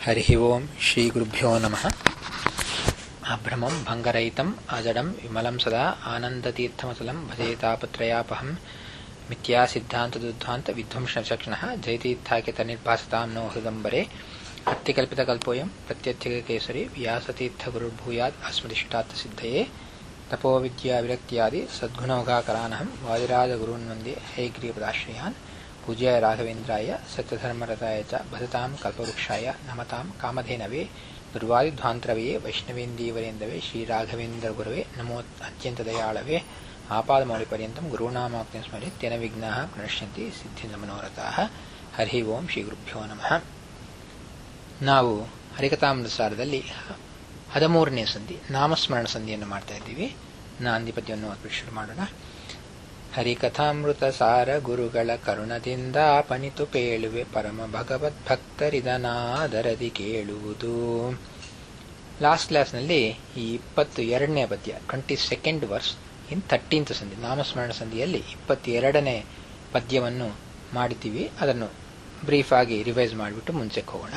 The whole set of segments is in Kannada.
हरिः ओम् श्रीगुरुभ्यो नमः अभ्रमं भङ्गरहितम् अजडं विमलं सदा आनन्दतीर्थमतलं भजेतापत्रयापहं मिथ्यासिद्धान्तदुद्ध्वान्तविध्वंसचक्षणः जयतीर्थाकितनिर्भासतां नो हृदम्बरे अत्यकल्पितकल्पोऽयं प्रत्यत्यकेसरी व्यासतीर्थगुरुर्भूयात् अस्मदिष्टार्थसिद्धये तपोविद्याविरक्त्यादि सद्गुणौघाकरानहं वादिराजगुरून् वन्दे हैग्रीपदाश्रयान् पूज्याय राघवेन्द्राय सत्यधर्मरताय च भजतां कल्पवृक्षाय नमतां कामधेनवे दुर्वादिध्वान्तरवे वैष्णवेन्दीवरेन्दवे श्रीराघवेन्द्रगुरवे नमो अत्यन्तदयाळवे आपादमौलिपर्यन्तं गुरूणामाप्तिं स्मरे तेन विघ्नाः प्रणश्यन्ति ಸಿದ್ಧಿಂದಮನೋರಥಾಃ ಹರಿ ಓಂ ಶ್ರೀ ಗುರುಭ್ಯೋ ನಮಃ ನಾವು ಹರಿಕಥಾಮೃತಸಾರದಲ್ಲಿ ಹದಿಮೂರನೇ ಸಂಧಿ ನಾಮಸ್ಮರಣ ಸಂಧಿಯನ್ನು ಮಾಡ್ತಾ ಇದ್ದೀವಿ ನಾಂದಿ ಪದ್ಯವನ್ನು ಓದ್ಬಿಟ್ಟು ಶುರು ಮಾಡೋಣ ಹರಿಕಥಾಮೃತ ಸಾರ ಗುರುಗಳ ಕರುಣದಿಂದ ಪಣಿತು ಪೇಳುವೆ ಪರಮ ಭಗವದ್ಭಕ್ತರಿದನಾದರದಿ ಕೇಳುವುದು ಲಾಸ್ಟ್ ಕ್ಲಾಸ್ನಲ್ಲಿ ಈ ಇಪ್ಪತ್ತು ಎರಡನೇ ಪದ್ಯ twenty second verse in thirteenth ಸಂಧಿ ನಾಮಸ್ಮರಣ ಸಂಧಿಯಲ್ಲಿ ಇಪ್ಪತ್ತೆರಡನೇ ಪದ್ಯವನ್ನು ಮಾಡಿದ್ದೀವಿ ಅದನ್ನು ಬ್ರೀಫ್ ಆಗಿ ರಿವೈಸ್ ಮಾಡಿಬಿಟ್ಟು ಮುಂಚೆಗೆ ಹೋಗೋಣ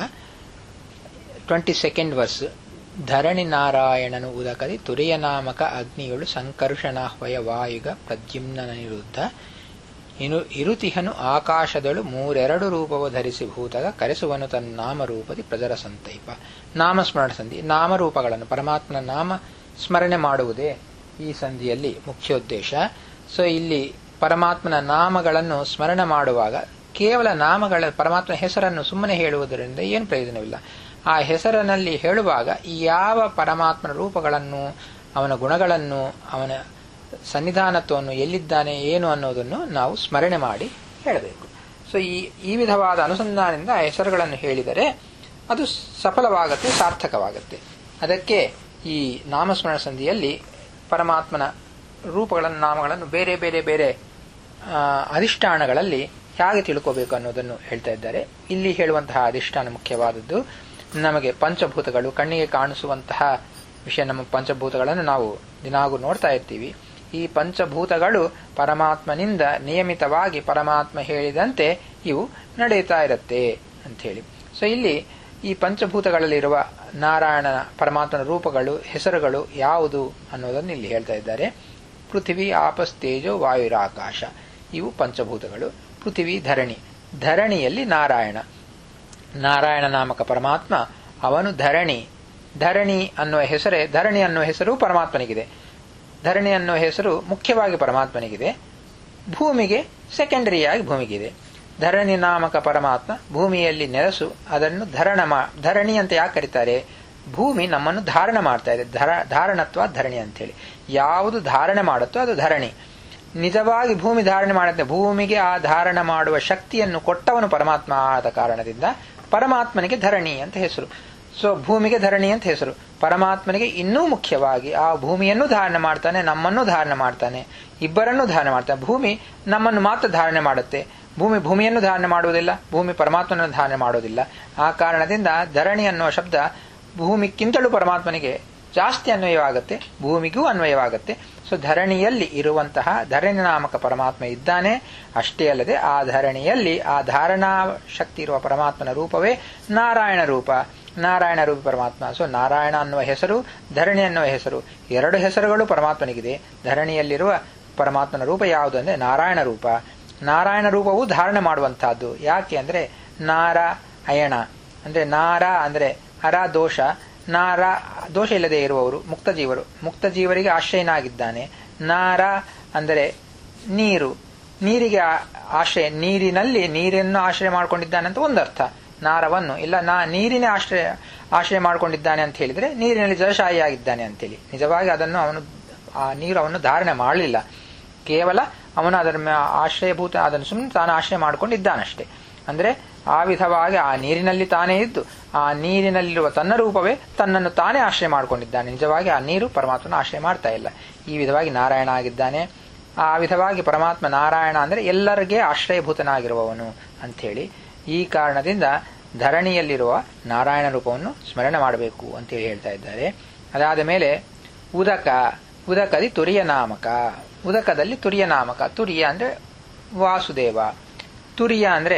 ಟ್ವೆಂಟಿ ಸೆಕೆಂಡ್ ವರ್ಸ್ ಧರಣಿ ನಾರಾಯಣನು ಉದಕದಿ ತುರಿಯ ನಾಮಕ ಅಗ್ನಿಯೊಳು ಸಂಕರ್ಷಣಾಹ್ವಯ ವಾಯುಗ ಪ್ರದ್ಯುಮ್ನನಿರುದ್ಧ ಇನು ಇರುತಿಹನು ಆಕಾಶದಳು ಮೂರೆರಡು ರೂಪವ ಧರಿಸಿ ಭೂತಗ ಕರೆಸುವನು ತನ್ನ ನಾಮರೂಪದಿ ಪ್ರಜರ ಸಂತೈಪ ನಾಮಸ್ಮರಣ ಸಂಧಿ ನಾಮರೂಪಗಳನ್ನು ಪರಮಾತ್ಮನ ನಾಮ ಸ್ಮರಣೆ ಮಾಡುವುದೇ ಈ ಸಂಧಿಯಲ್ಲಿ ಮುಖ್ಯೋದ್ದೇಶ ಸೊ ಇಲ್ಲಿ ಪರಮಾತ್ಮನ ನಾಮಗಳನ್ನು ಸ್ಮರಣೆ ಮಾಡುವಾಗ ಕೇವಲ ನಾಮಗಳ ಪರಮಾತ್ಮನ ಹೆಸರನ್ನು ಸುಮ್ಮನೆ ಹೇಳುವುದರಿಂದ ಏನು ಪ್ರಯೋಜನವಿಲ್ಲ ಆ ಹೆಸರಿನಲ್ಲಿ ಹೇಳುವಾಗ ಯಾವ ಪರಮಾತ್ಮನ ರೂಪಗಳನ್ನು ಅವನ ಗುಣಗಳನ್ನು ಅವನ ಸನ್ನಿಧಾನತ್ವವನ್ನು ಎಲ್ಲಿದ್ದಾನೆ ಏನು ಅನ್ನೋದನ್ನು ನಾವು ಸ್ಮರಣೆ ಮಾಡಿ ಹೇಳಬೇಕು ಸೊ ಈ ಈ ವಿಧವಾದ ಅನುಸಂಧಾನದಿಂದ ಆ ಹೆಸರುಗಳನ್ನು ಹೇಳಿದರೆ ಅದು ಸಫಲವಾಗುತ್ತೆ ಸಾರ್ಥಕವಾಗುತ್ತೆ ಅದಕ್ಕೆ ಈ ನಾಮಸ್ಮರಣ ಸಂಧಿಯಲ್ಲಿ ಪರಮಾತ್ಮನ ರೂಪಗಳನ್ನು ನಾಮಗಳನ್ನು ಬೇರೆ ಬೇರೆ ಬೇರೆ ಅಧಿಷ್ಠಾನಗಳಲ್ಲಿ ಹೇಗೆ ತಿಳ್ಕೋಬೇಕು ಅನ್ನೋದನ್ನು ಹೇಳ್ತಾ ಇದ್ದಾರೆ ಇಲ್ಲಿ ಹೇಳುವಂತಹ ಅಧಿಷ್ಠಾನ ಮುಖ್ಯವಾದದ್ದು ನಮಗೆ ಪಂಚಭೂತಗಳು ಕಣ್ಣಿಗೆ ಕಾಣಿಸುವಂತಹ ವಿಷಯ ನಮ್ಮ ಪಂಚಭೂತಗಳನ್ನು ನಾವು ದಿನಾಗೂ ನೋಡ್ತಾ ಇರ್ತೀವಿ ಈ ಪಂಚಭೂತಗಳು ಪರಮಾತ್ಮನಿಂದ ನಿಯಮಿತವಾಗಿ ಪರಮಾತ್ಮ ಹೇಳಿದಂತೆ ಇವು ನಡೆಯುತ್ತಾ ಇರುತ್ತೆ ಅಂತ ಹೇಳಿ ಸೊ ಇಲ್ಲಿ ಈ ಪಂಚಭೂತಗಳಲ್ಲಿರುವ ನಾರಾಯಣನ ಪರಮಾತ್ಮನ ರೂಪಗಳು ಹೆಸರುಗಳು ಯಾವುದು ಅನ್ನೋದನ್ನು ಇಲ್ಲಿ ಹೇಳ್ತಾ ಇದ್ದಾರೆ ಪೃಥ್ವಿ ಆಪಸ್ ತೇಜೋ ವಾಯುರಾಕಾಶ ಇವು ಪಂಚಭೂತಗಳು ಪೃಥ್ವಿ ಧರಣಿ ಧರಣಿಯಲ್ಲಿ ನಾರಾಯಣ ನಾರಾಯಣ ನಾಮಕ ಪರಮಾತ್ಮ ಅವನು ಧರಣಿ ಧರಣಿ ಅನ್ನುವ ಹೆಸರೇ ಧರಣಿ ಅನ್ನುವ ಹೆಸರು ಪರಮಾತ್ಮನಿಗಿದೆ ಧರಣಿ ಅನ್ನುವ ಹೆಸರು ಮುಖ್ಯವಾಗಿ ಪರಮಾತ್ಮನಿಗಿದೆ ಭೂಮಿಗೆ ಸೆಕೆಂಡರಿಯಾಗಿ ಭೂಮಿಗಿದೆ ಧರಣಿ ನಾಮಕ ಪರಮಾತ್ಮ ಭೂಮಿಯಲ್ಲಿ ನೆಲೆಸು ಅದನ್ನು ಧರಣ ಧರಣಿ ಅಂತ ಯಾಕೆ ಕರೀತಾರೆ ಭೂಮಿ ನಮ್ಮನ್ನು ಧಾರಣ ಮಾಡ್ತಾ ಇದೆ ಧರ ಧಾರಣತ್ವ ಧರಣಿ ಅಂತೇಳಿ ಯಾವುದು ಧಾರಣೆ ಮಾಡುತ್ತೋ ಅದು ಧರಣಿ ನಿಜವಾಗಿ ಭೂಮಿ ಧಾರಣೆ ಮಾಡುತ್ತೆ ಭೂಮಿಗೆ ಆ ಧಾರಣ ಮಾಡುವ ಶಕ್ತಿಯನ್ನು ಕೊಟ್ಟವನು ಪರಮಾತ್ಮ ಆದ ಕಾರಣದಿಂದ ಪರಮಾತ್ಮನಿಗೆ ಧರಣಿ ಅಂತ ಹೆಸರು ಸೊ ಭೂಮಿಗೆ ಧರಣಿ ಅಂತ ಹೆಸರು ಪರಮಾತ್ಮನಿಗೆ ಇನ್ನೂ ಮುಖ್ಯವಾಗಿ ಆ ಭೂಮಿಯನ್ನು ಧಾರಣೆ ಮಾಡ್ತಾನೆ ನಮ್ಮನ್ನು ಧಾರಣೆ ಮಾಡ್ತಾನೆ ಇಬ್ಬರನ್ನು ಧಾರಣೆ ಮಾಡ್ತಾನೆ ಭೂಮಿ ನಮ್ಮನ್ನು ಮಾತ್ರ ಧಾರಣೆ ಮಾಡುತ್ತೆ ಭೂಮಿ ಭೂಮಿಯನ್ನು ಧಾರಣೆ ಮಾಡುವುದಿಲ್ಲ ಭೂಮಿ ಪರಮಾತ್ಮನನ್ನು ಧಾರಣೆ ಮಾಡುವುದಿಲ್ಲ ಆ ಕಾರಣದಿಂದ ಧರಣಿ ಅನ್ನುವ ಶಬ್ದ ಭೂಮಿಕ್ಕಿಂತಲೂ ಪರಮಾತ್ಮನಿಗೆ ಜಾಸ್ತಿ ಅನ್ವಯವಾಗುತ್ತೆ ಭೂಮಿಗೂ ಅನ್ವಯವಾಗುತ್ತೆ ಸೊ ಧರಣಿಯಲ್ಲಿ ಇರುವಂತಹ ಧರಣಿ ನಾಮಕ ಪರಮಾತ್ಮ ಇದ್ದಾನೆ ಅಷ್ಟೇ ಅಲ್ಲದೆ ಆ ಧರಣಿಯಲ್ಲಿ ಆ ಧಾರಣಾ ಶಕ್ತಿ ಇರುವ ಪರಮಾತ್ಮನ ರೂಪವೇ ನಾರಾಯಣ ರೂಪ ನಾರಾಯಣ ರೂಪ ಪರಮಾತ್ಮ ಸೊ ನಾರಾಯಣ ಅನ್ನುವ ಹೆಸರು ಧರಣಿ ಅನ್ನುವ ಹೆಸರು ಎರಡು ಹೆಸರುಗಳು ಪರಮಾತ್ಮನಿಗಿದೆ ಧರಣಿಯಲ್ಲಿರುವ ಪರಮಾತ್ಮನ ರೂಪ ಯಾವುದು ಅಂದರೆ ನಾರಾಯಣ ರೂಪ ನಾರಾಯಣ ರೂಪವು ಧಾರಣೆ ಮಾಡುವಂತಹದ್ದು ಯಾಕೆ ಅಂದರೆ ನಾರ ಅಯಣ ಅಂದರೆ ನಾರ ಅಂದರೆ ಅರ ದೋಷ ನಾರ ದೋಷ ಇಲ್ಲದೆ ಇರುವವರು ಮುಕ್ತ ಜೀವರು ಮುಕ್ತ ಜೀವರಿಗೆ ಆಶ್ರಯನಾಗಿದ್ದಾನೆ ನಾರ ಅಂದರೆ ನೀರು ನೀರಿಗೆ ಆಶ್ರಯ ನೀರಿನಲ್ಲಿ ನೀರನ್ನು ಆಶ್ರಯ ಮಾಡಿಕೊಂಡಿದ್ದಾನೆ ಅಂತ ಒಂದರ್ಥ ನಾರವನ್ನು ಇಲ್ಲ ನಾ ನೀರಿನ ಆಶ್ರಯ ಆಶ್ರಯ ಮಾಡಿಕೊಂಡಿದ್ದಾನೆ ಅಂತ ಹೇಳಿದ್ರೆ ನೀರಿನಲ್ಲಿ ಜಲಶಾಹಿಯಾಗಿದ್ದಾನೆ ಅಂತೇಳಿ ನಿಜವಾಗಿ ಅದನ್ನು ಅವನು ಆ ನೀರು ಅವನು ಧಾರಣೆ ಮಾಡಲಿಲ್ಲ ಕೇವಲ ಅವನು ಅದರ ಆಶ್ರಯಭೂತ ಅದನ್ನು ಸುಮ್ಮನೆ ತಾನು ಆಶ್ರಯ ಮಾಡಿಕೊಂಡಿದ್ದಾನಷ್ಟೇ ಅಂದರೆ ಆ ವಿಧವಾಗಿ ಆ ನೀರಿನಲ್ಲಿ ತಾನೇ ಇದ್ದು ಆ ನೀರಿನಲ್ಲಿರುವ ತನ್ನ ರೂಪವೇ ತನ್ನನ್ನು ತಾನೇ ಆಶ್ರಯ ಮಾಡಿಕೊಂಡಿದ್ದಾನೆ ನಿಜವಾಗಿ ಆ ನೀರು ಪರಮಾತ್ಮನ ಆಶ್ರಯ ಮಾಡ್ತಾ ಇಲ್ಲ ಈ ವಿಧವಾಗಿ ನಾರಾಯಣ ಆಗಿದ್ದಾನೆ ಆ ವಿಧವಾಗಿ ಪರಮಾತ್ಮ ನಾರಾಯಣ ಅಂದರೆ ಎಲ್ಲರಿಗೆ ಆಶ್ರಯಭೂತನಾಗಿರುವವನು ಅಂಥೇಳಿ ಈ ಕಾರಣದಿಂದ ಧರಣಿಯಲ್ಲಿರುವ ನಾರಾಯಣ ರೂಪವನ್ನು ಸ್ಮರಣೆ ಮಾಡಬೇಕು ಅಂತೇಳಿ ಹೇಳ್ತಾ ಇದ್ದಾರೆ ಅದಾದ ಮೇಲೆ ಉದಕ ಉದಕದಿ ತುರಿಯ ನಾಮಕ ಉದಕದಲ್ಲಿ ತುರಿಯ ನಾಮಕ ತುರಿಯ ಅಂದರೆ ವಾಸುದೇವ ತುರಿಯ ಅಂದರೆ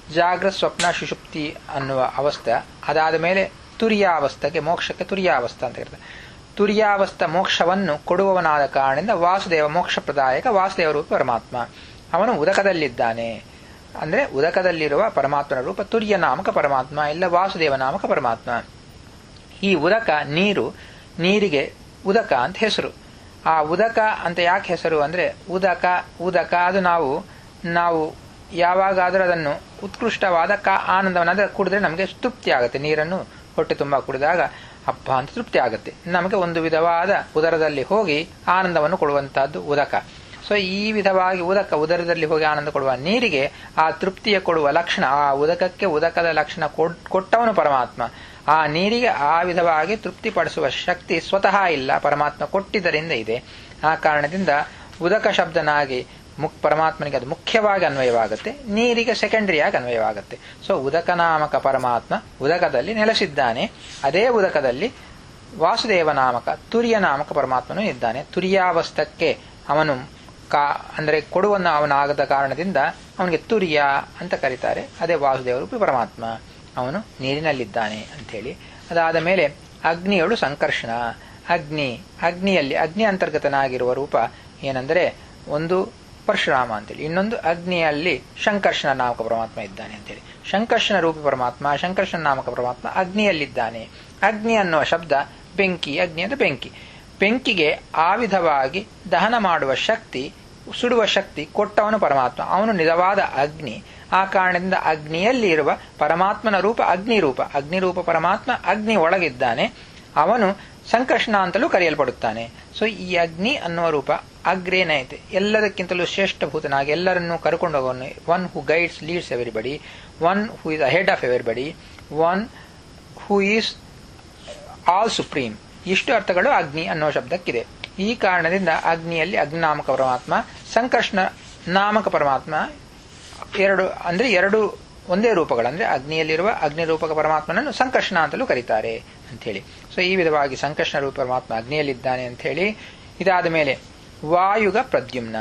ಜಾಗ್ರತ್ ಸ್ವಪ್ನ ಸುಷುಪ್ತಿ ಅನ್ನುವ ಅವಸ್ಥೆ ಅದಾದ ಮೇಲೆ ತುರಿಯಾವಸ್ಥೆಗೆ ಮೋಕ್ಷಕ್ಕೆ ತುರಿಯಾವಸ್ಥೆ ಅಂತ ಇರ್ತದೆ ತುರಿಯಾವಸ್ಥ ಮೋಕ್ಷವನ್ನು ಕೊಡುವವನಾದ ಕಾರಣದಿಂದ ವಾಸುದೇವ ಮೋಕ್ಷ ಪ್ರದಾಯಕ ವಾಸುದೇವ ರೂಪ ಪರಮಾತ್ಮ ಅವನು ಉದಕದಲ್ಲಿದ್ದಾನೆ ಅಂದ್ರೆ ಉದಕದಲ್ಲಿರುವ ಪರಮಾತ್ಮನ ರೂಪ ತುರ್ಯ ನಾಮಕ ಪರಮಾತ್ಮ ಇಲ್ಲ ವಾಸುದೇವ ನಾಮಕ ಪರಮಾತ್ಮ ಈ ಉದಕ ನೀರು ನೀರಿಗೆ ಉದಕ ಅಂತ ಹೆಸರು ಆ ಉದಕ ಅಂತ ಯಾಕೆ ಹೆಸರು ಅಂದ್ರೆ ಉದಕ ಉದಕ ಅದು ನಾವು ನಾವು ಯಾವಾಗಾದರೂ ಅದನ್ನು ಉತ್ಕೃಷ್ಟವಾದ ಕಾ ಆನಂದವನ್ನು ಅದರ ಕುಡಿದ್ರೆ ನಮಗೆ ತೃಪ್ತಿ ಆಗುತ್ತೆ ನೀರನ್ನು ಹೊಟ್ಟೆ ತುಂಬ ಕುಡಿದಾಗ ಹಬ್ಬ ಅಂತ ತೃಪ್ತಿ ಆಗುತ್ತೆ ನಮಗೆ ಒಂದು ವಿಧವಾದ ಉದರದಲ್ಲಿ ಹೋಗಿ ಆನಂದವನ್ನು ಕೊಡುವಂತಹದ್ದು ಉದಕ ಸೊ ಈ ವಿಧವಾಗಿ ಉದಕ ಉದರದಲ್ಲಿ ಹೋಗಿ ಆನಂದ ಕೊಡುವ ನೀರಿಗೆ ಆ ತೃಪ್ತಿಯ ಕೊಡುವ ಲಕ್ಷಣ ಆ ಉದಕಕ್ಕೆ ಉದಕದ ಲಕ್ಷಣ ಕೊಟ್ಟವನು ಪರಮಾತ್ಮ ಆ ನೀರಿಗೆ ಆ ವಿಧವಾಗಿ ತೃಪ್ತಿಪಡಿಸುವ ಶಕ್ತಿ ಸ್ವತಃ ಇಲ್ಲ ಪರಮಾತ್ಮ ಕೊಟ್ಟಿದ್ದರಿಂದ ಇದೆ ಆ ಕಾರಣದಿಂದ ಉದಕ ಶಬ್ದನಾಗಿ ಮುಕ್ ಪರಮಾತ್ಮನಿಗೆ ಅದು ಮುಖ್ಯವಾಗಿ ಅನ್ವಯವಾಗುತ್ತೆ ನೀರಿಗೆ ಸೆಕೆಂಡರಿಯಾಗಿ ಅನ್ವಯವಾಗುತ್ತೆ ಸೊ ಉದಕ ನಾಮಕ ಪರಮಾತ್ಮ ಉದಕದಲ್ಲಿ ನೆಲೆಸಿದ್ದಾನೆ ಅದೇ ಉದಕದಲ್ಲಿ ವಾಸುದೇವ ನಾಮಕ ತುರಿಯ ನಾಮಕ ಪರಮಾತ್ಮನು ಇದ್ದಾನೆ ತುರಿಯಾವಸ್ಥಕ್ಕೆ ಅವನು ಕಾ ಅಂದರೆ ಕೊಡುವನ್ನ ಅವನಾಗದ ಕಾರಣದಿಂದ ಅವನಿಗೆ ತುರಿಯ ಅಂತ ಕರೀತಾರೆ ಅದೇ ವಾಸುದೇವ ರೂಪಿ ಪರಮಾತ್ಮ ಅವನು ನೀರಿನಲ್ಲಿದ್ದಾನೆ ಅಂಥೇಳಿ ಅದಾದ ಮೇಲೆ ಅಗ್ನಿಯಳು ಸಂಕರ್ಷಣ ಅಗ್ನಿ ಅಗ್ನಿಯಲ್ಲಿ ಅಗ್ನಿ ಅಂತರ್ಗತನಾಗಿರುವ ರೂಪ ಏನೆಂದರೆ ಒಂದು ಪರಶುರಾಮ ಅಂತೇಳಿ ಇನ್ನೊಂದು ಅಗ್ನಿಯಲ್ಲಿ ಶಂಕರ್ಷಣ ನಾಮಕ ಪರಮಾತ್ಮ ಇದ್ದಾನೆ ಅಂತೇಳಿ ಶಂಕರ್ಷಣ ರೂಪಿ ಪರಮಾತ್ಮ ಶಂಕರ್ಷಣ ನಾಮಕ ಪರಮಾತ್ಮ ಅಗ್ನಿಯಲ್ಲಿದ್ದಾನೆ ಅಗ್ನಿ ಅನ್ನುವ ಶಬ್ದ ಬೆಂಕಿ ಅಗ್ನಿ ಅಂದ್ರೆ ಬೆಂಕಿ ಬೆಂಕಿಗೆ ಆ ವಿಧವಾಗಿ ದಹನ ಮಾಡುವ ಶಕ್ತಿ ಸುಡುವ ಶಕ್ತಿ ಕೊಟ್ಟವನು ಪರಮಾತ್ಮ ಅವನು ನಿಜವಾದ ಅಗ್ನಿ ಆ ಕಾರಣದಿಂದ ಅಗ್ನಿಯಲ್ಲಿ ಇರುವ ಪರಮಾತ್ಮನ ರೂಪ ಅಗ್ನಿ ರೂಪ ಅಗ್ನಿ ರೂಪ ಪರಮಾತ್ಮ ಅಗ್ನಿ ಒಳಗಿದ್ದಾನೆ ಅವನು ಸಂಕರ್ಷಣ ಅಂತಲೂ ಕರೆಯಲ್ಪಡುತ್ತಾನೆ ಸೊ ಈ ಅಗ್ನಿ ಅನ್ನುವ ರೂಪ ಅಗ್ರೇನೈತೆ ಎಲ್ಲದಕ್ಕಿಂತಲೂ ಶ್ರೇಷ್ಠಭೂತನಾಗಿ ಎಲ್ಲರನ್ನೂ ಕರ್ಕೊಂಡು ಹೋಗೋನು one who guides leads everybody one who is head of everybody one who is all supreme ಇಷ್ಟು ಅರ್ಥಗಳು ಅಗ್ನಿ ಅನ್ನೋ ಶಬ್ದಕ್ಕಿದೆ ಈ ಕಾರಣದಿಂದ ಅಗ್ನಿಯಲ್ಲಿ ಅಗ್ನಿನಾಮಕ ಪರಮಾತ್ಮ ಸಂಕರ್ಷಣ ನಾಮಕ ಪರಮಾತ್ಮ ಎರಡು ಅಂದ್ರೆ ಎರಡು ಒಂದೇ ರೂಪಗಳು ಅಂದ್ರೆ ಅಗ್ನಿಯಲ್ಲಿರುವ ಅಗ್ನಿ ರೂಪಕ ಪರಮಾತ್ಮನನ್ನು ಸಂಕರ್ಷಣ ಅಂತಲೂ ಕರೀತಾರೆ ಅಂಥೇಳಿ ಸೊ ಈ ವಿಧವಾಗಿ ಸಂಕರ್ಷಣ ರೂಪ ಪರಮಾತ್ಮ ಅಗ್ನಿಯಲ್ಲಿದ್ದಾನೆ ಅಂತ ಹೇಳಿ ಇದಾದ ಮೇಲೆ ವಾಯುಗ ಪ್ರದ್ಯುಮ್ನ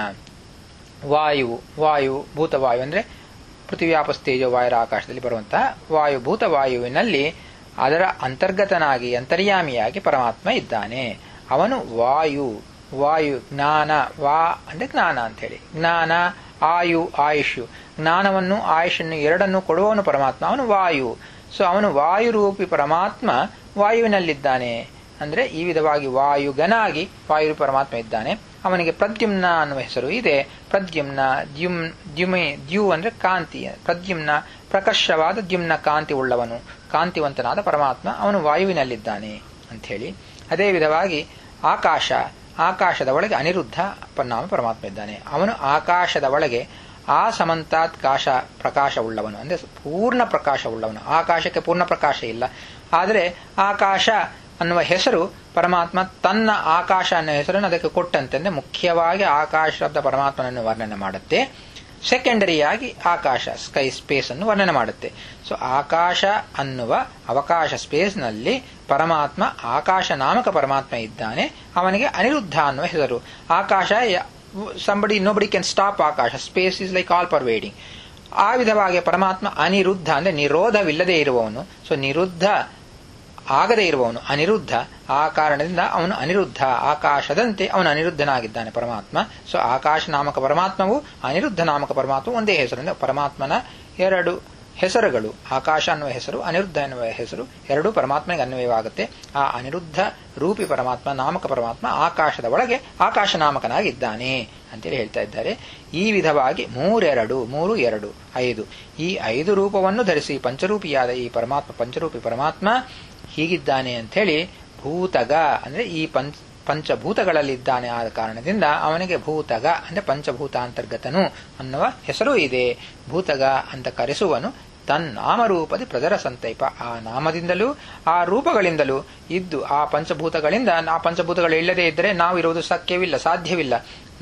ವಾಯು ವಾಯು ಭೂತವಾಯು ಅಂದ್ರೆ ಪೃಥ್ವಿಯಾಪಸ್ತೇಜೋ ವಾಯುರ ಆಕಾಶದಲ್ಲಿ ಬರುವಂತಹ ವಾಯು ಭೂತವಾಯುವಿನಲ್ಲಿ ಅದರ ಅಂತರ್ಗತನಾಗಿ ಅಂತರ್ಯಾಮಿಯಾಗಿ ಪರಮಾತ್ಮ ಇದ್ದಾನೆ ಅವನು ವಾಯು ವಾಯು ಜ್ಞಾನ ವಾ ಅಂದ್ರೆ ಜ್ಞಾನ ಅಂತ ಹೇಳಿ ಜ್ಞಾನ ಆಯು ಆಯುಷು ಜ್ಞಾನವನ್ನು ಆಯುಷನ್ನು ಎರಡನ್ನು ಕೊಡುವವನು ಪರಮಾತ್ಮ ಅವನು ವಾಯು ಸೊ ಅವನು ವಾಯುರೂಪಿ ಪರಮಾತ್ಮ ವಾಯುವಿನಲ್ಲಿದ್ದಾನೆ ಅಂದ್ರೆ ಈ ವಿಧವಾಗಿ ವಾಯುಗನಾಗಿ ವಾಯು ಪರಮಾತ್ಮ ಇದ್ದಾನೆ ಅವನಿಗೆ ಪ್ರದ್ಯುಮ್ನ ಅನ್ನುವ ಹೆಸರು ಇದೆ ಪ್ರದ್ಯುಮ್ನ ದ್ಯುಮ್ ದ್ಯುಮೆ ದ್ಯು ಅಂದ್ರೆ ಕಾಂತಿ ಪ್ರದ್ಯುಮ್ನ ಪ್ರಕರ್ಷವಾದ ದ್ಯುಮ್ನ ಕಾಂತಿ ಉಳ್ಳವನು ಕಾಂತಿವಂತನಾದ ಪರಮಾತ್ಮ ಅವನು ವಾಯುವಿನಲ್ಲಿದ್ದಾನೆ ಅಂಥೇಳಿ ಅದೇ ವಿಧವಾಗಿ ಆಕಾಶ ಆಕಾಶದ ಒಳಗೆ ಅನಿರುದ್ಧ ಪರಿಣಾಮ ಪರಮಾತ್ಮ ಇದ್ದಾನೆ ಅವನು ಆಕಾಶದ ಒಳಗೆ ಆ ಸಮಂತಾತ್ ಕಾಶ ಪ್ರಕಾಶವುಳ್ಳವನು ಅಂದ್ರೆ ಪೂರ್ಣ ಪ್ರಕಾಶವುಳ್ಳವನು ಆಕಾಶಕ್ಕೆ ಪೂರ್ಣ ಪ್ರಕಾಶ ಇಲ್ಲ ಆದರೆ ಆಕಾಶ ಅನ್ನುವ ಹೆಸರು ಪರಮಾತ್ಮ ತನ್ನ ಆಕಾಶ ಅನ್ನೋ ಹೆಸರನ್ನು ಅದಕ್ಕೆ ಕೊಟ್ಟಂತೆ ಮುಖ್ಯವಾಗಿ ಆಕಾಶ ಶಬ್ದ ಪರಮಾತ್ಮನನ್ನು ವರ್ಣನೆ ಮಾಡುತ್ತೆ ಸೆಕೆಂಡರಿಯಾಗಿ ಆಕಾಶ ಸ್ಕೈ ಸ್ಪೇಸ್ ಅನ್ನು ವರ್ಣನೆ ಮಾಡುತ್ತೆ ಸೊ ಆಕಾಶ ಅನ್ನುವ ಅವಕಾಶ ಸ್ಪೇಸ್ನಲ್ಲಿ ಪರಮಾತ್ಮ ಆಕಾಶ ನಾಮಕ ಪರಮಾತ್ಮ ಇದ್ದಾನೆ ಅವನಿಗೆ ಅನಿರುದ್ಧ ಅನ್ನುವ ಹೆಸರು ಆಕಾಶ ಸಂಬಡಿ ನೋಬಡಿ ಕ್ಯಾನ್ ಸ್ಟಾಪ್ ಆಕಾಶ space is like all pervading ಆ ವಿಧವಾಗಿ ಪರಮಾತ್ಮ ಅನಿರುದ್ಧ ಅಂದ್ರೆ ನಿರೋಧವಿಲ್ಲದೆ ಇರುವವನು ಸೊ ನಿರುದ್ಧ ಆಗದೇ ಇರುವವನು ಅನಿರುದ್ಧ ಆ ಕಾರಣದಿಂದ ಅವನು ಅನಿರುದ್ಧ ಆಕಾಶದಂತೆ ಅವನು ಅನಿರುದ್ಧನಾಗಿದ್ದಾನೆ ಪರಮಾತ್ಮ ಸೊ ಆಕಾಶ ನಾಮಕ ಪರಮಾತ್ಮವು ಅನಿರುದ್ಧ ನಾಮಕ ಪರಮಾತ್ಮ ಒಂದೇ ಹೆಸರು ಪರಮಾತ್ಮನ ಎರಡು ಹೆಸರುಗಳು ಆಕಾಶ ಅನ್ನುವ ಹೆಸರು ಅನಿರುದ್ಧ ಎನ್ನುವ ಹೆಸರು ಎರಡೂ ಪರಮಾತ್ಮನಿಗೆ ಅನ್ವಯವಾಗುತ್ತೆ ಆ ಅನಿರುದ್ಧ ರೂಪಿ ಪರಮಾತ್ಮ ನಾಮಕ ಪರಮಾತ್ಮ ಆಕಾಶದ ಒಳಗೆ ಆಕಾಶ ನಾಮಕನಾಗಿದ್ದಾನೆ ಅಂತೇಳಿ ಹೇಳ್ತಾ ಇದ್ದಾರೆ ಈ ವಿಧವಾಗಿ ಮೂರೆರಡು ಮೂರು ಎರಡು ಐದು ಈ ಐದು ರೂಪವನ್ನು ಧರಿಸಿ ಪಂಚರೂಪಿಯಾದ ಈ ಪರಮಾತ್ಮ ಪಂಚರೂಪಿ ಪರಮಾತ್ಮ ಹೀಗಿದ್ದಾನೆ ಅಂಥೇಳಿ ಭೂತಗ ಅಂದ್ರೆ ಈ ಪಂಚ ಪಂಚಭೂತಗಳಲ್ಲಿದ್ದಾನೆ ಆದ ಕಾರಣದಿಂದ ಅವನಿಗೆ ಭೂತಗ ಅಂದ್ರೆ ಪಂಚಭೂತಾಂತರ್ಗತನು ಅನ್ನುವ ಹೆಸರು ಇದೆ ಭೂತಗ ಅಂತ ಕರೆಸುವನು ತನ್ನಾಮರೂಪದಿ ಪ್ರಜರ ಸಂತೈಪ ಆ ನಾಮದಿಂದಲೂ ಆ ರೂಪಗಳಿಂದಲೂ ಇದ್ದು ಆ ಪಂಚಭೂತಗಳಿಂದ ಆ ಪಂಚಭೂತಗಳು ಇಲ್ಲದೆ ಇದ್ದರೆ ನಾವು ಇರುವುದು ಸಖ್ಯವಿಲ್ಲ ಸಾಧ್ಯವಿಲ್ಲ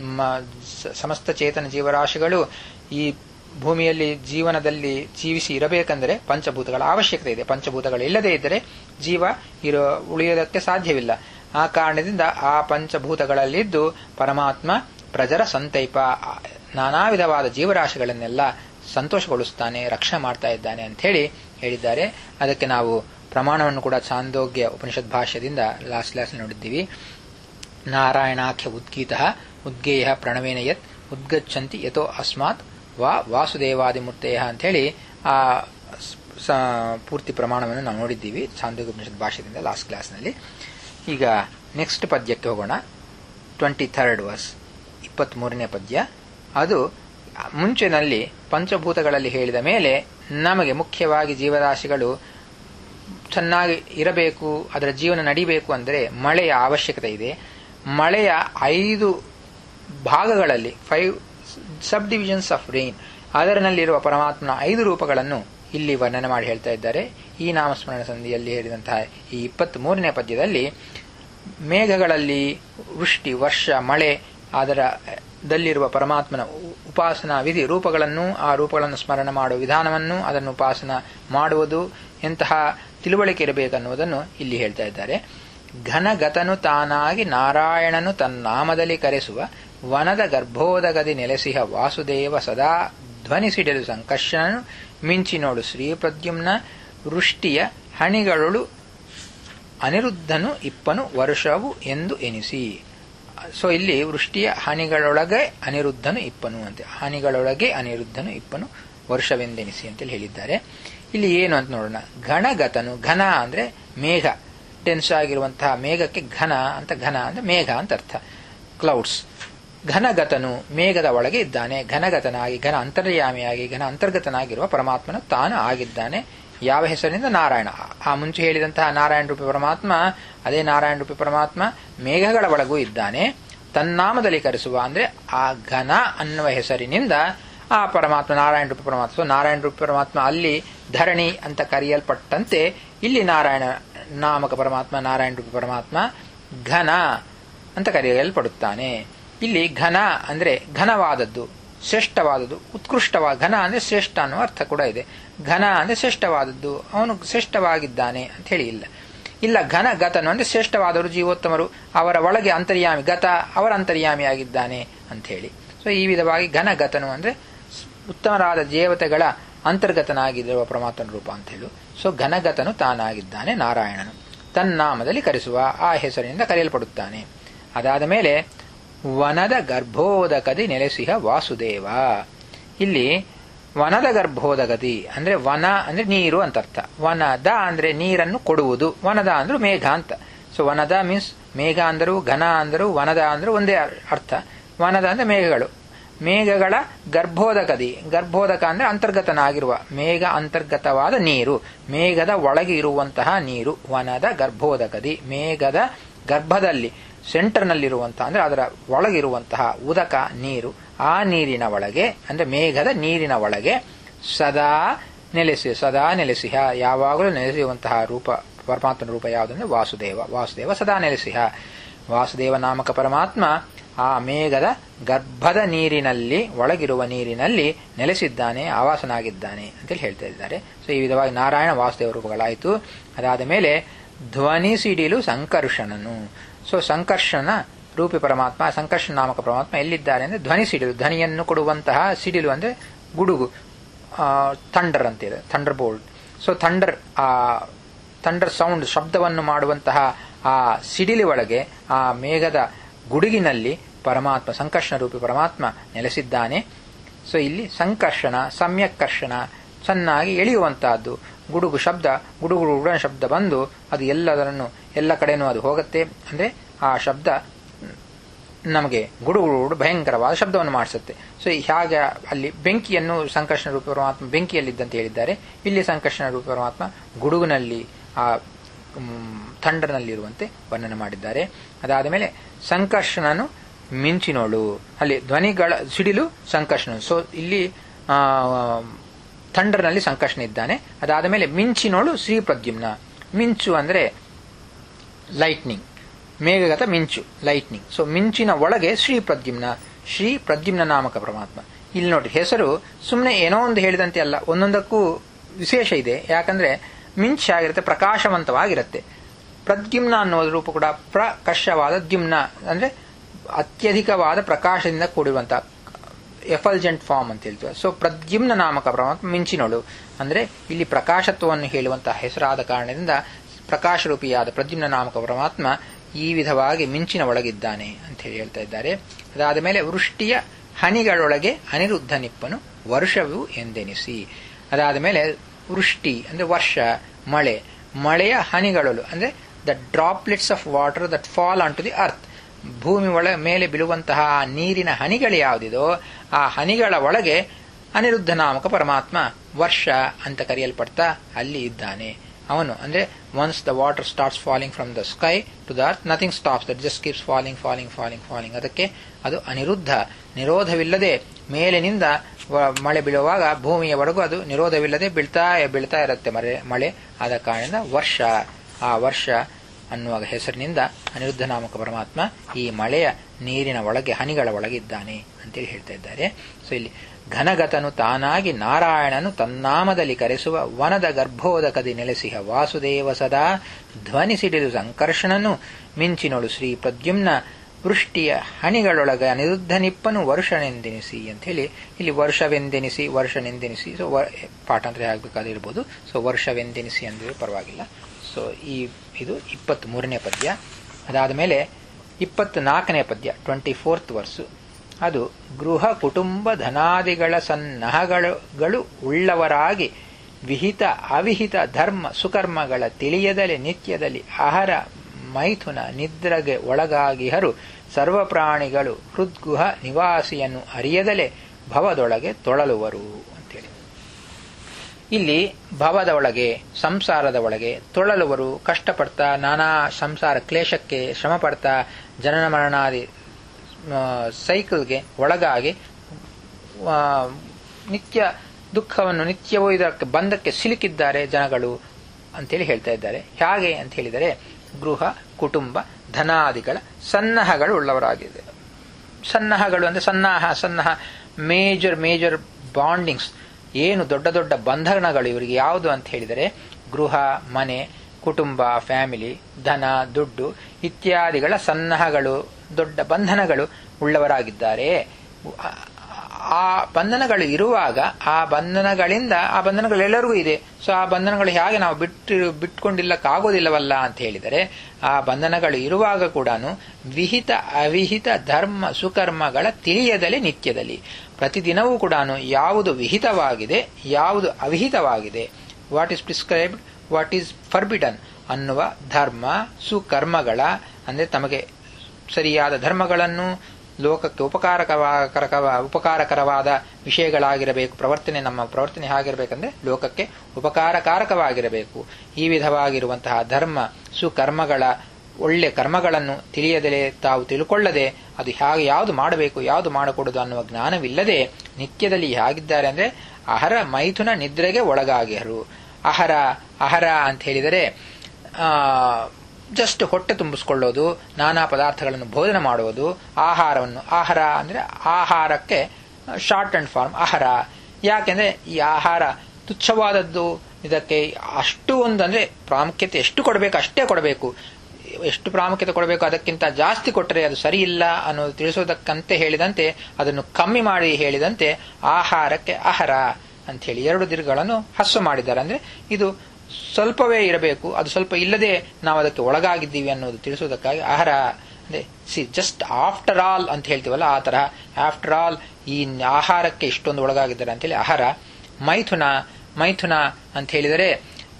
ಸಮಸ್ತ ಚೇತನ ಜೀವರಾಶಿಗಳು ಈ ಭೂಮಿಯಲ್ಲಿ ಜೀವನದಲ್ಲಿ ಜೀವಿಸಿ ಇರಬೇಕೆಂದರೆ ಪಂಚಭೂತಗಳ ಅವಶ್ಯಕತೆ ಇದೆ ಪಂಚಭೂತಗಳು ಇಲ್ಲದೇ ಇದ್ದರೆ ಜೀವ ಇರೋ ಉಳಿಯೋದಕ್ಕೆ ಸಾಧ್ಯವಿಲ್ಲ ಆ ಕಾರಣದಿಂದ ಆ ಪಂಚಭೂತಗಳಲ್ಲಿದ್ದು ಪರಮಾತ್ಮ ಪ್ರಜರ ಸಂತೈಪ ನಾನಾ ವಿಧವಾದ ಜೀವರಾಶಿಗಳನ್ನೆಲ್ಲ ಸಂತೋಷಗೊಳಿಸ್ತಾನೆ ರಕ್ಷಣೆ ಮಾಡ್ತಾ ಇದ್ದಾನೆ ಅಂತ ಹೇಳಿ ಹೇಳಿದ್ದಾರೆ ಅದಕ್ಕೆ ನಾವು ಪ್ರಮಾಣವನ್ನು ಕೂಡ ಚಾಂದೋಗ್ಯ ಉಪನಿಷತ್ ಭಾಷ್ಯದಿಂದ ಲಾಸ್ಟ್ ಕ್ಲಾಸ್ ನೋಡಿದ್ದೀವಿ ನಾರಾಯಣಾಖ್ಯ ಉದ್ಗೀತ ಉದ್ಗೇಯ ಪ್ರಣವೇನ ಯತ್ ಉದ್ಗಚ್ಚಂತಿ ಯಥೋ ಅಸ್ಮಾತ್ ವಾ ವಾಸುದೇವಾದಿಮೂರ್ತೆಯ ಅಂಥೇಳಿ ಆ ಪೂರ್ತಿ ಪ್ರಮಾಣವನ್ನು ನಾವು ನೋಡಿದ್ದೀವಿ ಚಾಂದೋಗ್ಯ ಉಪನಿಷತ್ ಭಾಷ್ಯದಿಂದ ಲಾಸ್ಟ್ ಕ್ಲಾಸ್ನಲ್ಲಿ ಈಗ ನೆಕ್ಸ್ಟ್ ಪದ್ಯಕ್ಕೆ ಹೋಗೋಣ ಟ್ವೆಂಟಿ ಥರ್ಡ್ ವರ್ಸ್ ಇಪ್ಪತ್ತ್ಮೂರನೇ ಪದ್ಯ ಅದು ಮುಂಚಿನಲ್ಲಿ ಪಂಚಭೂತಗಳಲ್ಲಿ ಹೇಳಿದ ಮೇಲೆ ನಮಗೆ ಮುಖ್ಯವಾಗಿ ಜೀವರಾಶಿಗಳು ಚೆನ್ನಾಗಿ ಇರಬೇಕು ಅದರ ಜೀವನ ನಡಿಬೇಕು ಅಂದರೆ ಮಳೆಯ ಅವಶ್ಯಕತೆ ಇದೆ ಮಳೆಯ ಐದು ಭಾಗಗಳಲ್ಲಿ five sub divisions of rain ಅದರಲ್ಲಿರುವ ಪರಮಾತ್ಮನ ಐದು ರೂಪಗಳನ್ನು ಇಲ್ಲಿ ವರ್ಣನೆ ಮಾಡಿ ಹೇಳ್ತಾ ಇದ್ದಾರೆ ಈ ನಾಮಸ್ಮರಣ ಸಂಧಿಯಲ್ಲಿ ಹೇಳಿದಂತಹ ಈ ಇಪ್ಪತ್ತ್ ಮೂರನೇ ಪದ್ಯದಲ್ಲಿ ಮೇಘಗಳಲ್ಲಿ ವೃಷ್ಟಿ ವರ್ಷ ಮಳೆ ಅದರ ದಲ್ಲಿರುವ ಪರಮಾತ್ಮನ ಉಪಾಸನಾ ವಿಧಿ ರೂಪಗಳನ್ನು ಆ ರೂಪಗಳನ್ನು ಸ್ಮರಣ ಮಾಡುವ ವಿಧಾನವನ್ನು ಅದನ್ನು ಉಪಾಸನ ಮಾಡುವುದು ಎಂತಹ ತಿಳುವಳಿಕೆ ಇರಬೇಕನ್ನುವುದನ್ನು ಇಲ್ಲಿ ಹೇಳ್ತಾ ಇದ್ದಾರೆ ಘನಗತನು ತಾನಾಗಿ ನಾರಾಯಣನು ತನ್ನಾಮದಲ್ಲಿ ಕರೆಸುವ ವನದ ಗರ್ಭೋದಗದಿ ನೆಲೆಸಿಹ ವಾಸುದೇವ ಸದಾ ಧ್ವನಿಸಿಡಲು ಸಂಕರ್ಷಣನು ಮಿಂಚಿನೋಡು ಶ್ರೀಪ್ರದ್ಯುಮ್ನ ವೃಷ್ಟಿಯ ಹಣಿಗಳು ಅನಿರುದ್ಧನು ಇಪ್ಪನು ವರ್ಷವು ಎಂದು ಎನಿಸಿ ಸೊ ಇಲ್ಲಿ ವೃಷ್ಟಿಯ ಹಾನಿಗಳೊಳಗೆ ಅನಿರುದ್ಧನು ಇಪ್ಪನು ಅಂತೆ ಹಾನಿಗಳೊಳಗೆ ಅನಿರುದ್ಧನು ಇಪ್ಪನು ವರ್ಷವೆಂದೆನಿಸಿ ಅಂತೇಳಿ ಹೇಳಿದ್ದಾರೆ ಇಲ್ಲಿ ಏನು ಅಂತ ನೋಡೋಣ ಘನಗತನು ಘನ ಅಂದ್ರೆ ಮೇಘ ಟೆನ್ಸ್ ಆಗಿರುವಂತಹ ಮೇಘಕ್ಕೆ ಘನ ಅಂತ ಘನ ಅಂದ್ರೆ ಮೇಘ ಅಂತ ಅರ್ಥ ಕ್ಲೌಡ್ಸ್ ಘನಗತನು ಮೇಘದ ಒಳಗೆ ಇದ್ದಾನೆ ಘನಗತನಾಗಿ ಘನ ಅಂತರ್ಯಾಮಿಯಾಗಿ ಘನ ಅಂತರ್ಗತನಾಗಿರುವ ಪರಮಾತ್ಮನು ತಾನು ಆಗಿದ್ದಾನೆ ಯಾವ ಹೆಸರಿನಿಂದ ನಾರಾಯಣ ಆ ಮುಂಚೆ ಹೇಳಿದಂತಹ ನಾರಾಯಣ ರೂಪಿ ಪರಮಾತ್ಮ ಅದೇ ನಾರಾಯಣ ರೂಪಿ ಪರಮಾತ್ಮ ಮೇಘಗಳ ಒಳಗೂ ಇದ್ದಾನೆ ತನ್ನಾಮದಲ್ಲಿ ಕರೆಸುವ ಅಂದ್ರೆ ಆ ಘನ ಅನ್ನುವ ಹೆಸರಿನಿಂದ ಆ ಪರಮಾತ್ಮ ನಾರಾಯಣ ರೂಪಿ ಪರಮಾತ್ಮ ಸೊ ನಾರಾಯಣ ರೂಪಿ ಪರಮಾತ್ಮ ಅಲ್ಲಿ ಧರಣಿ ಅಂತ ಕರೆಯಲ್ಪಟ್ಟಂತೆ ಇಲ್ಲಿ ನಾರಾಯಣ ನಾಮಕ ಪರಮಾತ್ಮ ನಾರಾಯಣ ರೂಪಿ ಪರಮಾತ್ಮ ಘನ ಅಂತ ಕರೆಯಲ್ಪಡುತ್ತಾನೆ ಇಲ್ಲಿ ಘನ ಅಂದ್ರೆ ಘನವಾದದ್ದು ಶ್ರೇಷ್ಠವಾದದ್ದು ಉತ್ಕೃಷ್ಟವಾದ ಘನ ಅಂದ್ರೆ ಶ್ರೇಷ್ಠ ಅನ್ನುವ ಅರ್ಥ ಕೂಡ ಇದೆ ಘನ ಅಂದ್ರೆ ಶ್ರೇಷ್ಠವಾದದ್ದು ಅವನು ಶ್ರೇಷ್ಠವಾಗಿದ್ದಾನೆ ಅಂತ ಹೇಳಿ ಇಲ್ಲ ಇಲ್ಲ ಘನ ಗತನು ಅಂದ್ರೆ ಶ್ರೇಷ್ಠವಾದವರು ಜೀವೋತ್ತಮರು ಅವರ ಒಳಗೆ ಅಂತರ್ಯಾಮಿ ಗತ ಅವರ ಅಂತರ್ಯಾಮಿಯಾಗಿದ್ದಾನೆ ಅಂತ ಹೇಳಿ ಸೊ ಈ ವಿಧವಾಗಿ ಘನ ಗತನು ಅಂದ್ರೆ ಉತ್ತಮರಾದ ದೇವತೆಗಳ ಅಂತರ್ಗತನಾಗಿರುವ ಪರಮಾತ್ಮನ ರೂಪ ಅಂತ ಹೇಳು ಸೊ ಘನಗತನು ತಾನಾಗಿದ್ದಾನೆ ನಾರಾಯಣನು ತನ್ನಾಮದಲ್ಲಿ ಕರೆಸುವ ಆ ಹೆಸರಿನಿಂದ ಕರೆಯಲ್ಪಡುತ್ತಾನೆ ಅದಾದ ಮೇಲೆ ವನದ ಗರ್ಭೋದಕದಿ ನೆಲೆಸಿಹ ವಾಸುದೇವ ಇಲ್ಲಿ ವನದ ಗರ್ಭೋದಗದಿ ಅಂದ್ರೆ ವನ ಅಂದ್ರೆ ನೀರು ಅಂತ ಅರ್ಥ ವನದ ಅಂದ್ರೆ ನೀರನ್ನು ಕೊಡುವುದು ವನದ ಅಂದ್ರೆ ಮೇಘ ಅಂತ ಸೊ ವನದ ಮೀನ್ಸ್ ಮೇಘ ಅಂದರು ಘನ ಅಂದರು ವನದ ಅಂದ್ರೆ ಒಂದೇ ಅರ್ಥ ವನದ ಅಂದ್ರೆ ಮೇಘಗಳು ಮೇಘಗಳ ಗರ್ಭೋದಕದಿ ಗರ್ಭೋದಕ ಅಂದ್ರೆ ಅಂತರ್ಗತನಾಗಿರುವ ಮೇಘ ಅಂತರ್ಗತವಾದ ನೀರು ಮೇಘದ ಒಳಗೆ ಇರುವಂತಹ ನೀರು ವನದ ಗರ್ಭೋದಕದಿ ಮೇಘದ ಗರ್ಭದಲ್ಲಿ ಸೆಂಟರ್ನಲ್ಲಿರುವಂತಹ ಅಂದ್ರೆ ಅದರ ಒಳಗಿರುವಂತಹ ಉದಕ ನೀರು ಆ ನೀರಿನ ಒಳಗೆ ಅಂದ್ರೆ ಮೇಘದ ನೀರಿನ ಒಳಗೆ ಸದಾ ನೆಲೆಸಿ ಸದಾ ನೆಲೆಸಿಹ ಯಾವಾಗಲೂ ನೆಲೆಸುವಂತಹ ರೂಪ ಪರಮಾತ್ಮನ ರೂಪ ಯಾವುದಂದ್ರೆ ವಾಸುದೇವ ವಾಸುದೇವ ಸದಾ ನೆಲೆಸಿಹ ವಾಸುದೇವ ನಾಮಕ ಪರಮಾತ್ಮ ಆ ಮೇಘದ ಗರ್ಭದ ನೀರಿನಲ್ಲಿ ಒಳಗಿರುವ ನೀರಿನಲ್ಲಿ ನೆಲೆಸಿದ್ದಾನೆ ಆವಾಸನಾಗಿದ್ದಾನೆ ಅಂತೇಳಿ ಹೇಳ್ತಾ ಇದ್ದಾರೆ ಸೊ ಈ ವಿಧವಾಗಿ ನಾರಾಯಣ ವಾಸುದೇವ ರೂಪಗಳಾಯಿತು ಅದಾದ ಮೇಲೆ ಧ್ವನಿ ಸಿಡಿಲು ಸಂಕರ್ಷಣನು ಸೊ ಸಂಕರ್ಷಣ ರೂಪಿ ಪರಮಾತ್ಮ ಸಂಕರ್ಷಣ ನಾಮಕ ಪರಮಾತ್ಮ ಎಲ್ಲಿದ್ದಾರೆ ಅಂದ್ರೆ ಧ್ವನಿ ಸಿಡಿಲು ಧ್ವನಿಯನ್ನು ಕೊಡುವಂತಹ ಸಿಡಿಲು ಅಂದ್ರೆ ಗುಡುಗು ಥಂಡರ್ ಅಂತಿದೆ ಥಂಡರ್ ಬೋಲ್ಡ್ ಸೊ ಥಂಡರ್ ಆ ಥಂಡರ್ ಸೌಂಡ್ ಶಬ್ದವನ್ನು ಮಾಡುವಂತಹ ಆ ಸಿಡಿಲಿ ಒಳಗೆ ಆ ಮೇಘದ ಗುಡುಗಿನಲ್ಲಿ ಪರಮಾತ್ಮ ಸಂಕರ್ಷಣ ರೂಪಿ ಪರಮಾತ್ಮ ನೆಲೆಸಿದ್ದಾನೆ ಸೊ ಇಲ್ಲಿ ಸಂಕರ್ಷಣ ಸಮ್ಯಕ್ಕರ್ಷಣ ಚೆನ್ನಾಗಿ ಎಳೆಯುವಂತಹದ್ದು ಗುಡುಗು ಶಬ್ದ ಗುಡುಗು ಉಡನ ಶಬ್ದ ಬಂದು ಅದು ಎಲ್ಲದರನ್ನು ಎಲ್ಲ ಕಡೆನೂ ಅದು ಹೋಗುತ್ತೆ ಅಂದ್ರೆ ಆ ಶಬ್ದ ನಮಗೆ ಗುಡುಗುಡು ಭಯಂಕರವಾದ ಶಬ್ದವನ್ನು ಮಾಡಿಸುತ್ತೆ ಸೊ ಹಾಗೆ ಅಲ್ಲಿ ಬೆಂಕಿಯನ್ನು ಸಂಕರ್ಷಣ ರೂಪ ಪರಮಾತ್ಮ ಬೆಂಕಿಯಲ್ಲಿದ್ದಂತೆ ಹೇಳಿದ್ದಾರೆ ಇಲ್ಲಿ ಸಂಕರ್ಷಣ ರೂಪ ಪರಮಾತ್ಮ ಗುಡುಗಿನಲ್ಲಿ ಆ ಥಂಡರ್ನಲ್ಲಿರುವಂತೆ ವರ್ಣನೆ ಮಾಡಿದ್ದಾರೆ ಅದಾದ ಮೇಲೆ ಸಂಕರ್ಷಣನು ಮಿಂಚಿನೋಳು ಅಲ್ಲಿ ಧ್ವನಿಗಳ ಸಿಡಿಲು ಸಂಕರ್ಷಣ ಸೊ ಇಲ್ಲಿ ಥಂಡರ್ನಲ್ಲಿ ಸಂಕರ್ಷಣ ಇದ್ದಾನೆ ಅದಾದ ಮೇಲೆ ಮಿಂಚಿನೋಳು ಶ್ರೀ ಪ್ರದ್ಯುಮ್ನ ಮಿಂಚು ಅಂದ್ರೆ ಲೈಟ್ನಿಂಗ್ ಮೇಘಗತ ಮಿಂಚು ಲೈಟ್ನಿಂಗ್ ಸೊ ಮಿಂಚಿನ ಒಳಗೆ ಶ್ರೀ ಪ್ರದ್ಯುಮ್ನ ಶ್ರೀ ಪ್ರದ್ಯುಮ್ನ ನಾಮಕ ಪರಮಾತ್ಮ ಇಲ್ಲಿ ನೋಡಿ ಹೆಸರು ಸುಮ್ಮನೆ ಏನೋ ಒಂದು ಹೇಳಿದಂತೆ ಅಲ್ಲ ಒಂದೊಂದಕ್ಕೂ ವಿಶೇಷ ಇದೆ ಯಾಕಂದ್ರೆ ಮಿಂಚ್ ಆಗಿರುತ್ತೆ ಪ್ರಕಾಶವಂತವಾಗಿರುತ್ತೆ ಪ್ರದ್ಯುಮ್ನ ಅನ್ನೋದು ರೂಪ ಕೂಡ ಪ್ರಕರ್ಷವಾದ ದ್ಯುಮ್ನ ಅಂದ್ರೆ ಅತ್ಯಧಿಕವಾದ ಪ್ರಕಾಶದಿಂದ ಕೂಡಿರುವಂತಹ ಎಫಲ್ಜೆಂಟ್ ಫಾರ್ಮ್ ಅಂತ ಹೇಳ್ತೀವಿ ಸೊ ಪ್ರದ್ಯುಮ್ನ ನಾಮಕ ಪರಮಾತ್ಮ ಮಿಂಚಿನೋಳು ಅಂದ್ರೆ ಇಲ್ಲಿ ಪ್ರಕಾಶತ್ವವನ್ನು ಹೇಳುವಂತಹ ಹೆಸರಾದ ಕಾರಣದಿಂದ ಪ್ರಕಾಶರೂಪಿಯಾದ ಪ್ರದ್ಯುಮ್ನ ನಾಮಕ ಪರಮಾತ್ಮ ಈ ವಿಧವಾಗಿ ಮಿಂಚಿನ ಒಳಗಿದ್ದಾನೆ ಅಂತ ಹೇಳಿ ಹೇಳ್ತಾ ಇದ್ದಾರೆ ಅದಾದ ಮೇಲೆ ವೃಷ್ಟಿಯ ಹನಿಗಳೊಳಗೆ ಅನಿರುದ್ಧ ನಿಪ್ಪನು ವರ್ಷವು ಎಂದೆನಿಸಿ ಅದಾದ ಮೇಲೆ ವೃಷ್ಟಿ ಅಂದ್ರೆ ವರ್ಷ ಮಳೆ ಮಳೆಯ ಹನಿಗಳಲು ಅಂದ್ರೆ the droplets of water that fall on to the earth ಭೂಮಿ ಒಳ ಮೇಲೆ ಬೀಳುವಂತಹ ಆ ನೀರಿನ ಹನಿಗಳು ಯಾವುದಿದೋ ಆ ಹನಿಗಳ ಒಳಗೆ ಅನಿರುದ್ಧ ನಾಮಕ ಪರಮಾತ್ಮ ವರ್ಷ ಅಂತ ಕರೆಯಲ್ಪಡ್ತಾ ಅಲ್ಲಿ ಇದ್ದಾನೆ ಅವನು ಅಂದ್ರೆ once the water starts falling from the sky to the earth nothing stops that just keeps falling falling falling falling ಅದಕ್ಕೆ ಅದು ಅನಿರುದ್ಧ ನಿರೋಧವಿಲ್ಲದೆ ಮೇಲಿನಿಂದ ಮಳೆ ಬೀಳುವಾಗ ಭೂಮಿಯವರೆಗೂ ಅದು ನಿರೋಧವಿಲ್ಲದೆ ಬೀಳ್ತಾ ಬೀಳ್ತಾ ಇರುತ್ತೆ ಮಳೆ ಮಳೆ ಆದ ಕಾರಣದಿಂದ ವರ್ಷ ಆ ವರ್ಷ ಅನ್ನುವ ಹೆಸರಿನಿಂದ ಅನಿರುದ್ಧ ನಾಮಕ ಪರಮಾತ್ಮ ಈ ಮಳೆಯ ನೀರಿನ ಒಳಗೆ ಹನಿಗಳ ಒಳಗಿದ್ದಾನೆ ಅಂತೇಳಿ ಹೇಳ್ತಾ ಇದ್ದಾರೆ ಸೊ ಇಲ್ಲಿ ಘನಗತನು ತಾನಾಗಿ ನಾರಾಯಣನು ತನ್ನಾಮದಲ್ಲಿ ಕರೆಸುವ ವನದ ಗರ್ಭೋದಕದಿ ನೆಲೆಸಿಹ ವಾಸುದೇವ ಸದಾ ಧ್ವನಿಸಿಡಿದು ಸಂಕರ್ಷಣನು ಮಿಂಚಿನೊಳು ಶ್ರೀ ಪ್ರದ್ಯುಮ್ನ ವೃಷ್ಟಿಯ ಹನಿಗಳೊಳಗ ಅನಿರುದ್ಧ ನಿಪ್ಪನು ವರ್ಷನೆಂದೆನಿಸಿ ಅಂತ ಹೇಳಿ ಇಲ್ಲಿ ವರ್ಷವೆಂದೆನಿಸಿ ವರ್ಷನೆಂದೆನಿಸಿ ಸೊ ಪಾಠಾಂತರ ಆಗಬೇಕಾದಿರ್ಬೋದು ಸೊ ವರ್ಷವೆಂದೆನಿಸಿ ಅಂದ್ರೆ ಪರವಾಗಿಲ್ಲ ಸೊ ಈ ಇದು ಇಪ್ಪತ್ತ್ ಮೂರನೇ ಪದ್ಯ ಅದಾದ ಮೇಲೆ ಇಪ್ಪತ್ತ್ ನಾಲ್ಕನೇ ಪದ್ಯ ಟ್ವೆಂಟಿ ಫೋರ್ತ್ ವರ್ಸು ಅದು ಗೃಹ ಕುಟುಂಬ ಧನಾದಿಗಳ ಸನ್ನಹಗಳು ಉಳ್ಳವರಾಗಿ ವಿಹಿತ ಅವಿಹಿತ ಧರ್ಮ ಸುಕರ್ಮಗಳ ತಿಳಿಯದಲೆ ನಿತ್ಯದಲ್ಲಿ ಆಹಾರ ಮೈಥುನ ನಿದ್ರೆಗೆ ಒಳಗಾಗಿಹರು ಸರ್ವ ಪ್ರಾಣಿಗಳು ಹೃದ್ಗುಹ ನಿವಾಸಿಯನ್ನು ಅರಿಯದಲೆ ಭವದೊಳಗೆ ತೊಳಲುವರು ಅಂತೇಳಿ ಇಲ್ಲಿ ಭವದ ಒಳಗೆ ಸಂಸಾರದ ಒಳಗೆ ತೊಳಲುವರು ಕಷ್ಟಪಡ್ತಾ ನಾನಾ ಸಂಸಾರ ಕ್ಲೇಶಕ್ಕೆ ಶ್ರಮ ಪಡ್ತಾ ಜನನ ಮರಣಾದಿ ಸೈಕಲ್ಗೆ ಒಳಗಾಗಿ ನಿತ್ಯ ದುಃಖವನ್ನು ನಿತ್ಯವೂ ಇದಕ್ಕೆ ಬಂಧಕ್ಕೆ ಸಿಲುಕಿದ್ದಾರೆ ಜನಗಳು ಅಂತೇಳಿ ಹೇಳ್ತಾ ಇದ್ದಾರೆ ಹೇಗೆ ಅಂತ ಹೇಳಿದರೆ ಗೃಹ ಕುಟುಂಬ ಧನಾದಿಗಳ ಸನ್ನಹಗಳು ಉಳ್ಳವರಾಗಿದೆ ಸನ್ನಹಗಳು ಅಂದ್ರೆ ಸನ್ನಾಹ ಸನ್ನಾಹ ಮೇಜರ್ ಮೇಜರ್ ಬಾಂಡಿಂಗ್ಸ್ ಏನು ದೊಡ್ಡ ದೊಡ್ಡ ಬಂಧನಗಳು ಇವರಿಗೆ ಯಾವುದು ಅಂತ ಹೇಳಿದರೆ ಗೃಹ ಮನೆ ಕುಟುಂಬ ಫ್ಯಾಮಿಲಿ ಧನ ದುಡ್ಡು ಇತ್ಯಾದಿಗಳ ಸನ್ನಹಗಳು ದೊಡ್ಡ ಬಂಧನಗಳು ಉಳ್ಳವರಾಗಿದ್ದಾರೆ ಆ ಬಂಧನಗಳು ಇರುವಾಗ ಆ ಬಂಧನಗಳಿಂದ ಆ ಬಂಧನಗಳೆಲ್ಲರಿಗೂ ಇದೆ ಸೊ ಆ ಬಂಧನಗಳು ಹೇಗೆ ನಾವು ಬಿಟ್ಟು ಬಿಟ್ಕೊಂಡಿಲ್ಲಕ್ಕಾಗೋದಿಲ್ಲವಲ್ಲ ಅಂತ ಹೇಳಿದರೆ ಆ ಬಂಧನಗಳು ಇರುವಾಗ ಕೂಡ ವಿಹಿತ ಅವಿಹಿತ ಧರ್ಮ ಸುಕರ್ಮಗಳ ತಿಳಿಯದಲೆ ನಿತ್ಯದಲ್ಲಿ ಪ್ರತಿದಿನವೂ ಕೂಡ ಯಾವುದು ವಿಹಿತವಾಗಿದೆ ಯಾವುದು ಅವಿಹಿತವಾಗಿದೆ what is prescribed what is forbidden ಅನ್ನುವ ಧರ್ಮ ಸುಕರ್ಮಗಳ ಅಂದರೆ ತಮಗೆ ಸರಿಯಾದ ಧರ್ಮಗಳನ್ನು ಲೋಕಕ್ಕೆ ಉಪಕಾರಕರ ಉಪಕಾರಕರವಾದ ವಿಷಯಗಳಾಗಿರಬೇಕು ಪ್ರವರ್ತನೆ ನಮ್ಮ ಪ್ರವರ್ತನೆ ಆಗಿರಬೇಕಂದ್ರೆ ಲೋಕಕ್ಕೆ ಉಪಕಾರಕಾರಕವಾಗಿರಬೇಕು ಈ ವಿಧವಾಗಿರುವಂತಹ ಧರ್ಮ ಸುಕರ್ಮಗಳ ಒಳ್ಳೆ ಕರ್ಮಗಳನ್ನು ತಿಳಿಯದಲೇ ತಾವು ತಿಳ್ಕೊಳ್ಳದೆ ಅದು ಹೇಗೆ ಯಾವುದು ಮಾಡಬೇಕು ಯಾವುದು ಮಾಡಕೂಡದು ಅನ್ನುವ ಜ್ಞಾನವಿಲ್ಲದೆ ನಿತ್ಯದಲ್ಲಿ ಹೇಗಿದ್ದಾರೆ ಅಂದ್ರೆ ಅಹರ ಮೈಥುನ ನಿದ್ರೆಗೆ ಒಳಗಾಗಿರು ಅಹರ ಅಹರ ಅಂತ ಹೇಳಿದರೆ ಆ ಜಸ್ಟ್ ಹೊಟ್ಟೆ ತುಂಬಿಸ್ಕೊಳ್ಳೋದು ನಾನಾ ಪದಾರ್ಥಗಳನ್ನು ಭೋಜನ ಮಾಡುವುದು ಆಹಾರವನ್ನು ಆಹಾರ ಅಂದ್ರೆ ಆಹಾರಕ್ಕೆ ಶಾರ್ಟ್ ಅಂಡ್ ಫಾರ್ಮ್ ಆಹಾರ ಯಾಕೆಂದ್ರೆ ಈ ಆಹಾರ ತುಚ್ಛವಾದದ್ದು ಇದಕ್ಕೆ ಅಷ್ಟು ಒಂದು ಅಂದ್ರೆ ಪ್ರಾಮುಖ್ಯತೆ ಎಷ್ಟು ಕೊಡಬೇಕು ಅಷ್ಟೇ ಕೊಡಬೇಕು ಎಷ್ಟು ಪ್ರಾಮುಖ್ಯತೆ ಕೊಡಬೇಕು ಅದಕ್ಕಿಂತ ಜಾಸ್ತಿ ಕೊಟ್ಟರೆ ಅದು ಸರಿ ಇಲ್ಲ ಅನ್ನೋದು ತಿಳಿಸೋದಕ್ಕಂತೆ ಹೇಳಿದಂತೆ ಅದನ್ನು ಕಮ್ಮಿ ಮಾಡಿ ಹೇಳಿದಂತೆ ಆಹಾರಕ್ಕೆ ಆಹಾರ ಅಂತ ಹೇಳಿ ಎರಡು ದಿನಗಳನ್ನು ಹಸ್ಸು ಮಾಡಿದ್ದಾರೆ ಅಂದ್ರೆ ಇದು ಸ್ವಲ್ಪವೇ ಇರಬೇಕು ಅದು ಸ್ವಲ್ಪ ಇಲ್ಲದೆ ನಾವು ಅದಕ್ಕೆ ಒಳಗಾಗಿದ್ದೀವಿ ಅನ್ನೋದು ತಿಳಿಸೋದಕ್ಕಾಗಿ ಆಹಾರ ಅಂದ್ರೆ ಸಿ ಜಸ್ಟ್ ಆಫ್ಟರ್ ಆಲ್ ಅಂತ ಹೇಳ್ತೀವಲ್ಲ ಆ ತರ ಆಫ್ಟರ್ ಆಲ್ ಈ ಆಹಾರಕ್ಕೆ ಇಷ್ಟೊಂದು ಒಳಗಾಗಿದ್ದಾರೆ ಅಂತೇಳಿ ಆಹಾರ ಮೈಥುನ ಮೈಥುನ ಅಂತ ಹೇಳಿದರೆ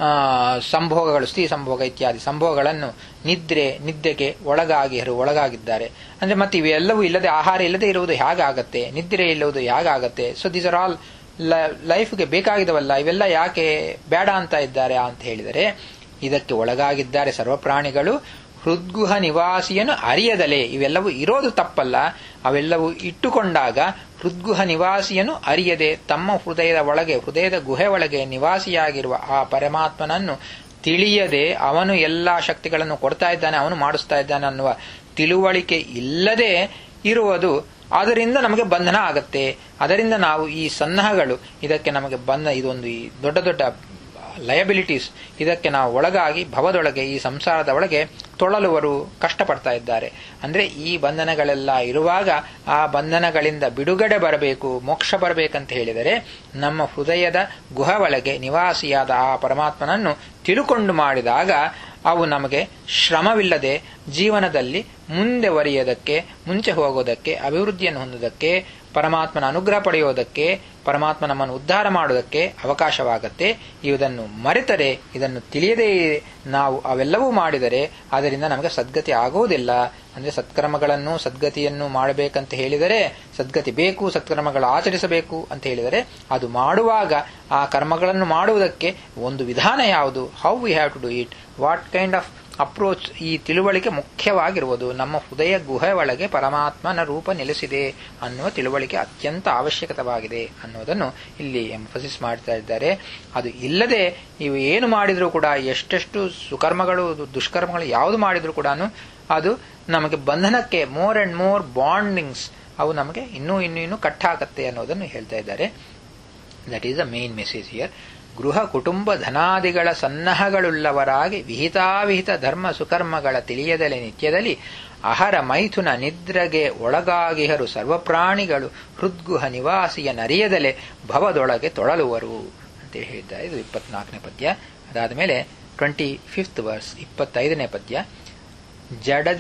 ಸಂಭೋಗಗಳು ಸ್ತ್ರೀ ಸಂಭೋಗ ಇತ್ಯಾದಿ ಸಂಭೋಗಗಳನ್ನು ನಿದ್ರೆ ನಿದ್ದೆಗೆ ಒಳಗಾಗಿ ಒಳಗಾಗಿದ್ದಾರೆ ಅಂದ್ರೆ ಮತ್ತೆ ಇವೆಲ್ಲವೂ ಇಲ್ಲದೆ ಆಹಾರ ಇಲ್ಲದೆ ಇರುವುದು ಹೇಗಾಗತ್ತೆ ನಿದ್ರೆ ಇಲ್ಲುವುದು ಹೇಗಾಗತ್ತೆ ಸೊ ದೀಸ್ ಆರ್ ಆಲ್ ಲೈಫ್ಗೆ ಬೇಕಾಗಿದವಲ್ಲ ಇವೆಲ್ಲ ಯಾಕೆ ಬೇಡ ಅಂತ ಇದ್ದಾರೆ ಅಂತ ಹೇಳಿದರೆ ಇದಕ್ಕೆ ಒಳಗಾಗಿದ್ದಾರೆ ಸರ್ವ ಪ್ರಾಣಿಗಳು ಹೃದ್ಗುಹ ನಿವಾಸಿಯನ್ನು ಅರಿಯದಲೆ ಇವೆಲ್ಲವೂ ಇರೋದು ತಪ್ಪಲ್ಲ ಅವೆಲ್ಲವೂ ಇಟ್ಟುಕೊಂಡಾಗ ಹೃದ್ಗುಹ ನಿವಾಸಿಯನ್ನು ಅರಿಯದೆ ತಮ್ಮ ಹೃದಯದ ಒಳಗೆ ಹೃದಯದ ಗುಹೆ ಒಳಗೆ ನಿವಾಸಿಯಾಗಿರುವ ಆ ಪರಮಾತ್ಮನನ್ನು ತಿಳಿಯದೆ ಅವನು ಎಲ್ಲಾ ಶಕ್ತಿಗಳನ್ನು ಕೊಡ್ತಾ ಇದ್ದಾನೆ ಅವನು ಮಾಡಿಸ್ತಾ ಇದ್ದಾನೆ ಅನ್ನುವ ತಿಳುವಳಿಕೆ ಇಲ್ಲದೆ ಇರುವುದು ಅದರಿಂದ ನಮಗೆ ಬಂಧನ ಆಗತ್ತೆ ಅದರಿಂದ ನಾವು ಈ ಸನ್ನಹಗಳು ಇದಕ್ಕೆ ನಮಗೆ ಬಂಧ ಇದೊಂದು ಈ ದೊಡ್ಡ ದೊಡ್ಡ ಲಯಬಿಲಿಟೀಸ್ ಇದಕ್ಕೆ ನಾವು ಒಳಗಾಗಿ ಭವದೊಳಗೆ ಈ ಸಂಸಾರದ ಒಳಗೆ ತೊಳಲುವರು ಕಷ್ಟಪಡ್ತಾ ಇದ್ದಾರೆ ಅಂದ್ರೆ ಈ ಬಂಧನಗಳೆಲ್ಲ ಇರುವಾಗ ಆ ಬಂಧನಗಳಿಂದ ಬಿಡುಗಡೆ ಬರಬೇಕು ಮೋಕ್ಷ ಬರಬೇಕಂತ ಹೇಳಿದರೆ ನಮ್ಮ ಹೃದಯದ ಗುಹ ಒಳಗೆ ನಿವಾಸಿಯಾದ ಆ ಪರಮಾತ್ಮನನ್ನು ತಿಳುಕೊಂಡು ಮಾಡಿದಾಗ ಅವು ನಮಗೆ ಶ್ರಮವಿಲ್ಲದೆ ಜೀವನದಲ್ಲಿ ಮುಂದೆ ಒರೆಯೋದಕ್ಕೆ ಮುಂಚೆ ಹೋಗೋದಕ್ಕೆ ಅಭಿವೃದ್ಧಿಯನ್ನು ಹೊಂದೋದಕ್ಕೆ ಪರಮಾತ್ಮನ ಅನುಗ್ರಹ ಪಡೆಯೋದಕ್ಕೆ ಪರಮಾತ್ಮ ನಮ್ಮನ್ನು ಉದ್ಧಾರ ಮಾಡೋದಕ್ಕೆ ಅವಕಾಶವಾಗತ್ತೆ ಇದನ್ನು ಮರೆತರೆ ಇದನ್ನು ತಿಳಿಯದೇ ನಾವು ಅವೆಲ್ಲವೂ ಮಾಡಿದರೆ ಅದರಿಂದ ನಮಗೆ ಸದ್ಗತಿ ಆಗುವುದಿಲ್ಲ ಅಂದ್ರೆ ಸತ್ಕರ್ಮಗಳನ್ನು ಸದ್ಗತಿಯನ್ನು ಮಾಡಬೇಕಂತ ಹೇಳಿದರೆ ಸದ್ಗತಿ ಬೇಕು ಸತ್ಕರ್ಮಗಳು ಆಚರಿಸಬೇಕು ಅಂತ ಹೇಳಿದರೆ ಅದು ಮಾಡುವಾಗ ಆ ಕರ್ಮಗಳನ್ನು ಮಾಡುವುದಕ್ಕೆ ಒಂದು ವಿಧಾನ ಯಾವುದು how we have to do it what kind of approach ಈ ತಿಳುವಳಿಕೆ ಮುಖ್ಯವಾಗಿರುವುದು ನಮ್ಮ ಹೃದಯ ಗುಹೆ ಒಳಗೆ ಪರಮಾತ್ಮನ ರೂಪ ನೆಲೆಸಿದೆ ಅನ್ನುವ ತಿಳುವಳಿಕೆ ಅತ್ಯಂತ ಅವಶ್ಯಕತವಾಗಿದೆ ಅನ್ನೋದನ್ನು ಇಲ್ಲಿ ಎಂಫಸಿಸ್ ಮಾಡ್ತಾ ಇದ್ದಾರೆ ಅದು ಇಲ್ಲದೆ ನೀವು ಏನು ಮಾಡಿದರೂ ಕೂಡ ಎಷ್ಟೆಷ್ಟು ಸುಕರ್ಮಗಳು ದುಷ್ಕರ್ಮಗಳು ಯಾವುದು ಮಾಡಿದರೂ ಕೂಡ ಅದು ನಮಗೆ ಬಂಧನಕ್ಕೆ ಮೋರ್ ಅಂಡ್ ಮೋರ್ ಬಾಂಡಿಂಗ್ಸ್ ಅವು ನಮಗೆ ಇನ್ನೂ ಇನ್ನೂ ಇನ್ನೂ ಕಟ್ಟಾಕತ್ತೆ ಅನ್ನೋದನ್ನು ಹೇಳ್ತಾ ಇದ್ದಾರೆ that is the main message here ಗೃಹ ಕುಟುಂಬ ಧನಾದಿಗಳ ಸನ್ನಹಗಳುಳ್ಳವರಾಗಿ ವಿಹಿತಾವಿಹಿತ ಧರ್ಮ ಸುಕರ್ಮಗಳ ತಿಳಿಯದಲೆ ನಿತ್ಯದಲ್ಲಿ ಅಹರ ಮೈಥುನ ನಿದ್ರೆಗೆ ಒಳಗಾಗಿಹರು ಸರ್ವಪ್ರಾಣಿಗಳು ಹೃದ್ಗುಹ ನಿವಾಸಿಯ ನರಿಯದಲೆ ಭವದೊಳಗೆ ತೊಳಲುವರು ಅಂತೇಳಿ ಹೇಳಿದ್ದಾರೆ ಇದು ಇಪ್ಪತ್ನಾಲ್ಕನೇ ಪದ್ಯ ಅದಾದ ಮೇಲೆ ಟ್ವೆಂಟಿ ಫಿಫ್ತ್ ವರ್ಸ್ ಇಪ್ಪತ್ತೈದನೇ ಪದ್ಯ ಜಡದ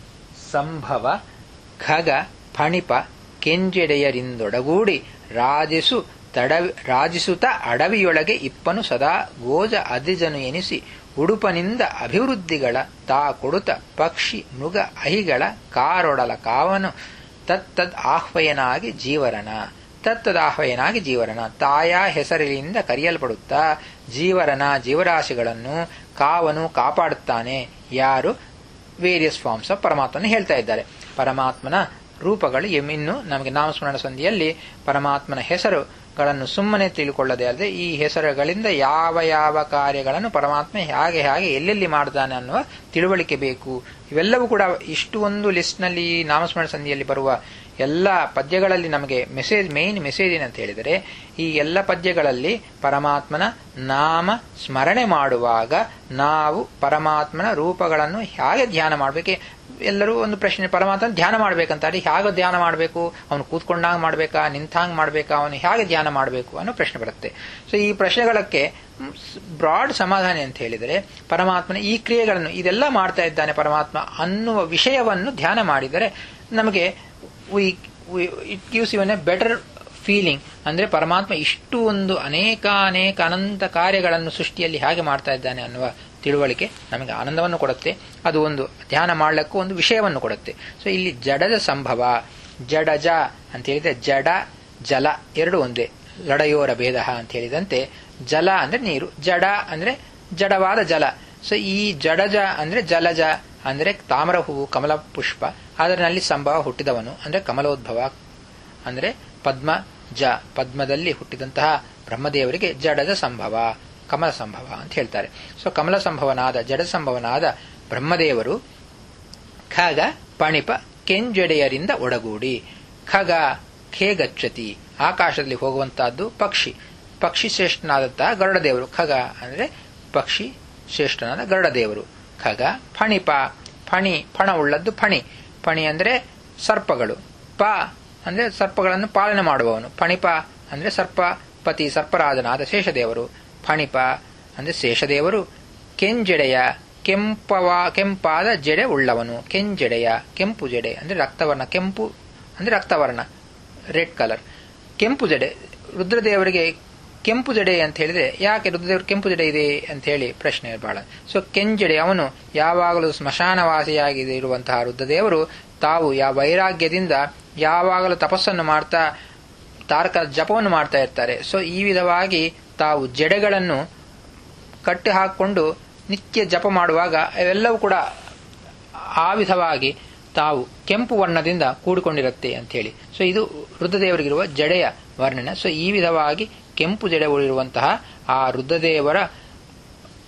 ಸಂಭವ ಖಗ ಫಣಿಪ ಕೆಂಜೆಡೆಯರಿಂದೊಡಗೂಡಿ ರಾಜಿಸು ತಡ ರಾಜಿಸುತ್ತ ಅಡವಿಯೊಳಗೆ ಇಪ್ಪನು ಸದಾ ಗೋಜ ಅದಿಜನು ಎನಿಸಿ ಉಡುಪನಿಂದ ಅಭಿವೃದ್ಧಿಗಳ ತಾ ಕೊಡುತ್ತ ಪಕ್ಷಿ ಮೃಗ ಅಹಿಗಳ ಕಾರೊಡಲ ಕಾವನು ತತ್ತದ್ ಆಹ್ವಯನಾಗಿ ಜೀವರಣ ತತ್ತದ ಆಹ್ವಯನಾಗಿ ಜೀವರಣ ತಾಯ ಹೆಸರಿನಿಂದ ಕರೆಯಲ್ಪಡುತ್ತಾ ಜೀವರನ ಜೀವರಾಶಿಗಳನ್ನು ಕಾವನು ಕಾಪಾಡುತ್ತಾನೆ ಯಾರು ವೇರಿಯಸ್ ಫಾರ್ಮ್ಸ್ ಆಫ್ ಪರಮಾತ್ಮನ ಹೇಳ್ತಾ ಇದ್ದಾರೆ ಪರಮಾತ್ಮನ ರೂಪಗಳು ಇನ್ನು ನಮಗೆ ನಾಮಸ್ಮರಣ ಸಂಧಿಯಲ್ಲಿ ಪರಮಾತ್ಮನ ಹೆಸರುಗಳನ್ನು ಸುಮ್ಮನೆ ತಿಳ್ಕೊಳ್ಳದೆ ಅಲ್ಲದೆ ಈ ಹೆಸರುಗಳಿಂದ ಯಾವ ಯಾವ ಕಾರ್ಯಗಳನ್ನು ಪರಮಾತ್ಮ ಹೇಗೆ ಹೇಗೆ ಎಲ್ಲೆಲ್ಲಿ ಮಾಡ್ತಾನೆ ಅನ್ನುವ ತಿಳುವಳಿಕೆ ಬೇಕು ಇವೆಲ್ಲವೂ ಕೂಡ ಇಷ್ಟು ಒಂದು ಲಿಸ್ಟ್ನಲ್ಲಿ ನಾಮಸ್ಮರಣ ಸಂಧಿಯಲ್ಲಿ ಬರುವ ಎಲ್ಲ ಪದ್ಯಗಳಲ್ಲಿ ನಮಗೆ ಮೆಸೇಜ್ ಮೇನ್ ಮೆಸೇಜ್ ಏನಂತ ಹೇಳಿದರೆ ಈ ಎಲ್ಲ ಪದ್ಯಗಳಲ್ಲಿ ಪರಮಾತ್ಮನ ನಾಮ ಸ್ಮರಣೆ ಮಾಡುವಾಗ ನಾವು ಪರಮಾತ್ಮನ ರೂಪಗಳನ್ನು ಹೇಗೆ ಧ್ಯಾನ ಮಾಡಬೇಕು ಎಲ್ಲರೂ ಒಂದು ಪ್ರಶ್ನೆ ಪರಮಾತ್ಮ ಧ್ಯಾನ ಮಾಡ್ಬೇಕಂತಾರೆ ಹೇಗೆ ಧ್ಯಾನ ಮಾಡಬೇಕು ಅವನು ಕೂತ್ಕೊಂಡಾಗ ಮಾಡಬೇಕಾ ನಿಂತಾಂಗ್ ಮಾಡಬೇಕಾ ಅವನು ಹೇಗೆ ಧ್ಯಾನ ಮಾಡಬೇಕು ಅನ್ನೋ ಪ್ರಶ್ನೆ ಬರುತ್ತೆ ಸೊ ಈ ಪ್ರಶ್ನೆಗಳಕ್ಕೆ ಬ್ರಾಡ್ ಸಮಾಧಾನ ಅಂತ ಹೇಳಿದರೆ ಪರಮಾತ್ಮನ ಈ ಕ್ರಿಯೆಗಳನ್ನು ಇದೆಲ್ಲ ಮಾಡ್ತಾ ಇದ್ದಾನೆ ಪರಮಾತ್ಮ ಅನ್ನುವ ವಿಷಯವನ್ನು ಧ್ಯಾನ ಮಾಡಿದರೆ ನಮಗೆ it gives even a better feeling ಅಂದ್ರೆ ಪರಮಾತ್ಮ ಇಷ್ಟು ಒಂದು ಅನೇಕ ಅನೇಕ ಅನಂತ ಕಾರ್ಯಗಳನ್ನು ಸೃಷ್ಟಿಯಲ್ಲಿ ಹೇಗೆ ಮಾಡ್ತಾ ಇದ್ದಾನೆ ಅನ್ನುವ ತಿಳುವಳಿಕೆ ನಮಗೆ ಆನಂದವನ್ನು ಕೊಡುತ್ತೆ ಅದು ಒಂದು ಧ್ಯಾನ ಮಾಡಲಿಕ್ಕೂ ಒಂದು ವಿಷಯವನ್ನು ಕೊಡುತ್ತೆ ಸೊ ಇಲ್ಲಿ ಜಡದ ಸಂಭವ ಜಡಜ ಅಂತ ಹೇಳಿದ್ರೆ ಜಡ ಜಲ ಎರಡು ಒಂದೇ ಜಡಯೋರ ಭೇದ ಅಂತ ಹೇಳಿದಂತೆ ಜಲ ಅಂದ್ರೆ ನೀರು ಜಡ ಅಂದ್ರೆ ಜಡವಾದ ಜಲ ಸೊ ಈ ಜಡಜ ಅಂದ್ರೆ ಜಲಜ ಅಂದ್ರೆ ತಾಮ್ರ ಹೂವು ಕಮಲ ಪುಷ್ಪ ಅದರಲ್ಲಿ ಸಂಭವ ಹುಟ್ಟಿದವನು ಅಂದ್ರೆ ಕಮಲೋದ್ಭವ ಅಂದ್ರೆ ಪದ್ಮ ಜ ಪದ್ಮದಲ್ಲಿ ಹುಟ್ಟಿದಂತಹ ಬ್ರಹ್ಮದೇವರಿಗೆ ಜಡದ ಸಂಭವ ಕಮಲ ಸಂಭವ ಅಂತ ಹೇಳ್ತಾರೆ ಸೊ ಕಮಲ ಸಂಭವನಾದ ಜಡ ಸಂಭವನಾದ ಬ್ರಹ್ಮದೇವರು ಖಗ ಪಣಿಪ ಕೆಂಜಡೆಯರಿಂದ ಒಡಗೂಡಿ ಖಗ ಖೇ ಗಚ್ಚತಿ ಆಕಾಶದಲ್ಲಿ ಹೋಗುವಂತಹದ್ದು ಪಕ್ಷಿ ಪಕ್ಷಿ ಶ್ರೇಷ್ಠನಾದಂತಹ ಗರುಡದೇವರು ಖಗ ಅಂದ್ರೆ ಪಕ್ಷಿ ಶ್ರೇಷ್ಠನಾದ ಗರುಡದೇವರು ಖಗ ಫಣಿಪ ಫಣಿ ಫಣ ಉಳ್ಳದ್ದು ಫಣಿ ಫಣಿ ಅಂದ್ರೆ ಸರ್ಪಗಳು ಪ ಅಂದ್ರೆ ಸರ್ಪಗಳನ್ನು ಪಾಲನೆ ಮಾಡುವವನು ಫಣಿಪ ಅಂದ್ರೆ ಸರ್ಪ ಪತಿ ಸರ್ಪರಾಜನಾದ ಶೇಷದೇವರು ಫಣಿಪ ಅಂದ್ರೆ ಶೇಷದೇವರು ಕೆಂಜೆಡೆಯ ಕೆಂಪವ ಕೆಂಪಾದ ಜಡೆ ಉಳ್ಳವನು ಕೆಂಜೆಡೆಯ ಕೆಂಪು ಜಡೆ ಅಂದ್ರೆ ರಕ್ತವರ್ಣ ಕೆಂಪು ಅಂದ್ರೆ ರಕ್ತವರ್ಣ ರೆಡ್ ಕಲರ್ ಕೆಂಪು ಜಡೆ ರುದ್ರದೇವರಿಗೆ ಕೆಂಪು ಜಡೆ ಅಂತ ಹೇಳಿದ್ರೆ ಯಾಕೆ ರುದ್ರದೇವರು ಕೆಂಪು ಜಡೆ ಇದೆ ಅಂತ ಹೇಳಿ ಪ್ರಶ್ನೆ ಬಹಳ ಸೊ ಕೆಂಜಡೆ ಅವನು ಯಾವಾಗಲೂ ಸ್ಮಶಾನವಾಸಿಯಾಗಿ ಇರುವಂತಹ ರುದ್ರದೇವರು ತಾವು ಯಾವ ವೈರಾಗ್ಯದಿಂದ ಯಾವಾಗಲೂ ತಪಸ್ಸನ್ನು ಮಾಡ್ತಾ ತಾರಕ ಜಪವನ್ನು ಮಾಡ್ತಾ ಇರ್ತಾರೆ ಸೊ ಈ ವಿಧವಾಗಿ ತಾವು ಜಡೆಗಳನ್ನು ಕಟ್ಟಿ ಹಾಕಿಕೊಂಡು ನಿತ್ಯ ಜಪ ಮಾಡುವಾಗ ಅವೆಲ್ಲವೂ ಕೂಡ ಆ ವಿಧವಾಗಿ ತಾವು ಕೆಂಪು ವರ್ಣದಿಂದ ಕೂಡಿಕೊಂಡಿರುತ್ತೆ ಅಂತ ಹೇಳಿ ಸೊ ಇದು ರುದ್ರದೇವರಿಗಿರುವ ಜಡೆಯ ವರ್ಣನೆ ಸೊ ಈ ವಿಧವಾಗಿ ಕೆಂಪು ಜಡೆ ಉಳಿರುವಂತಹ ಆ ರುದ್ರದೇವರ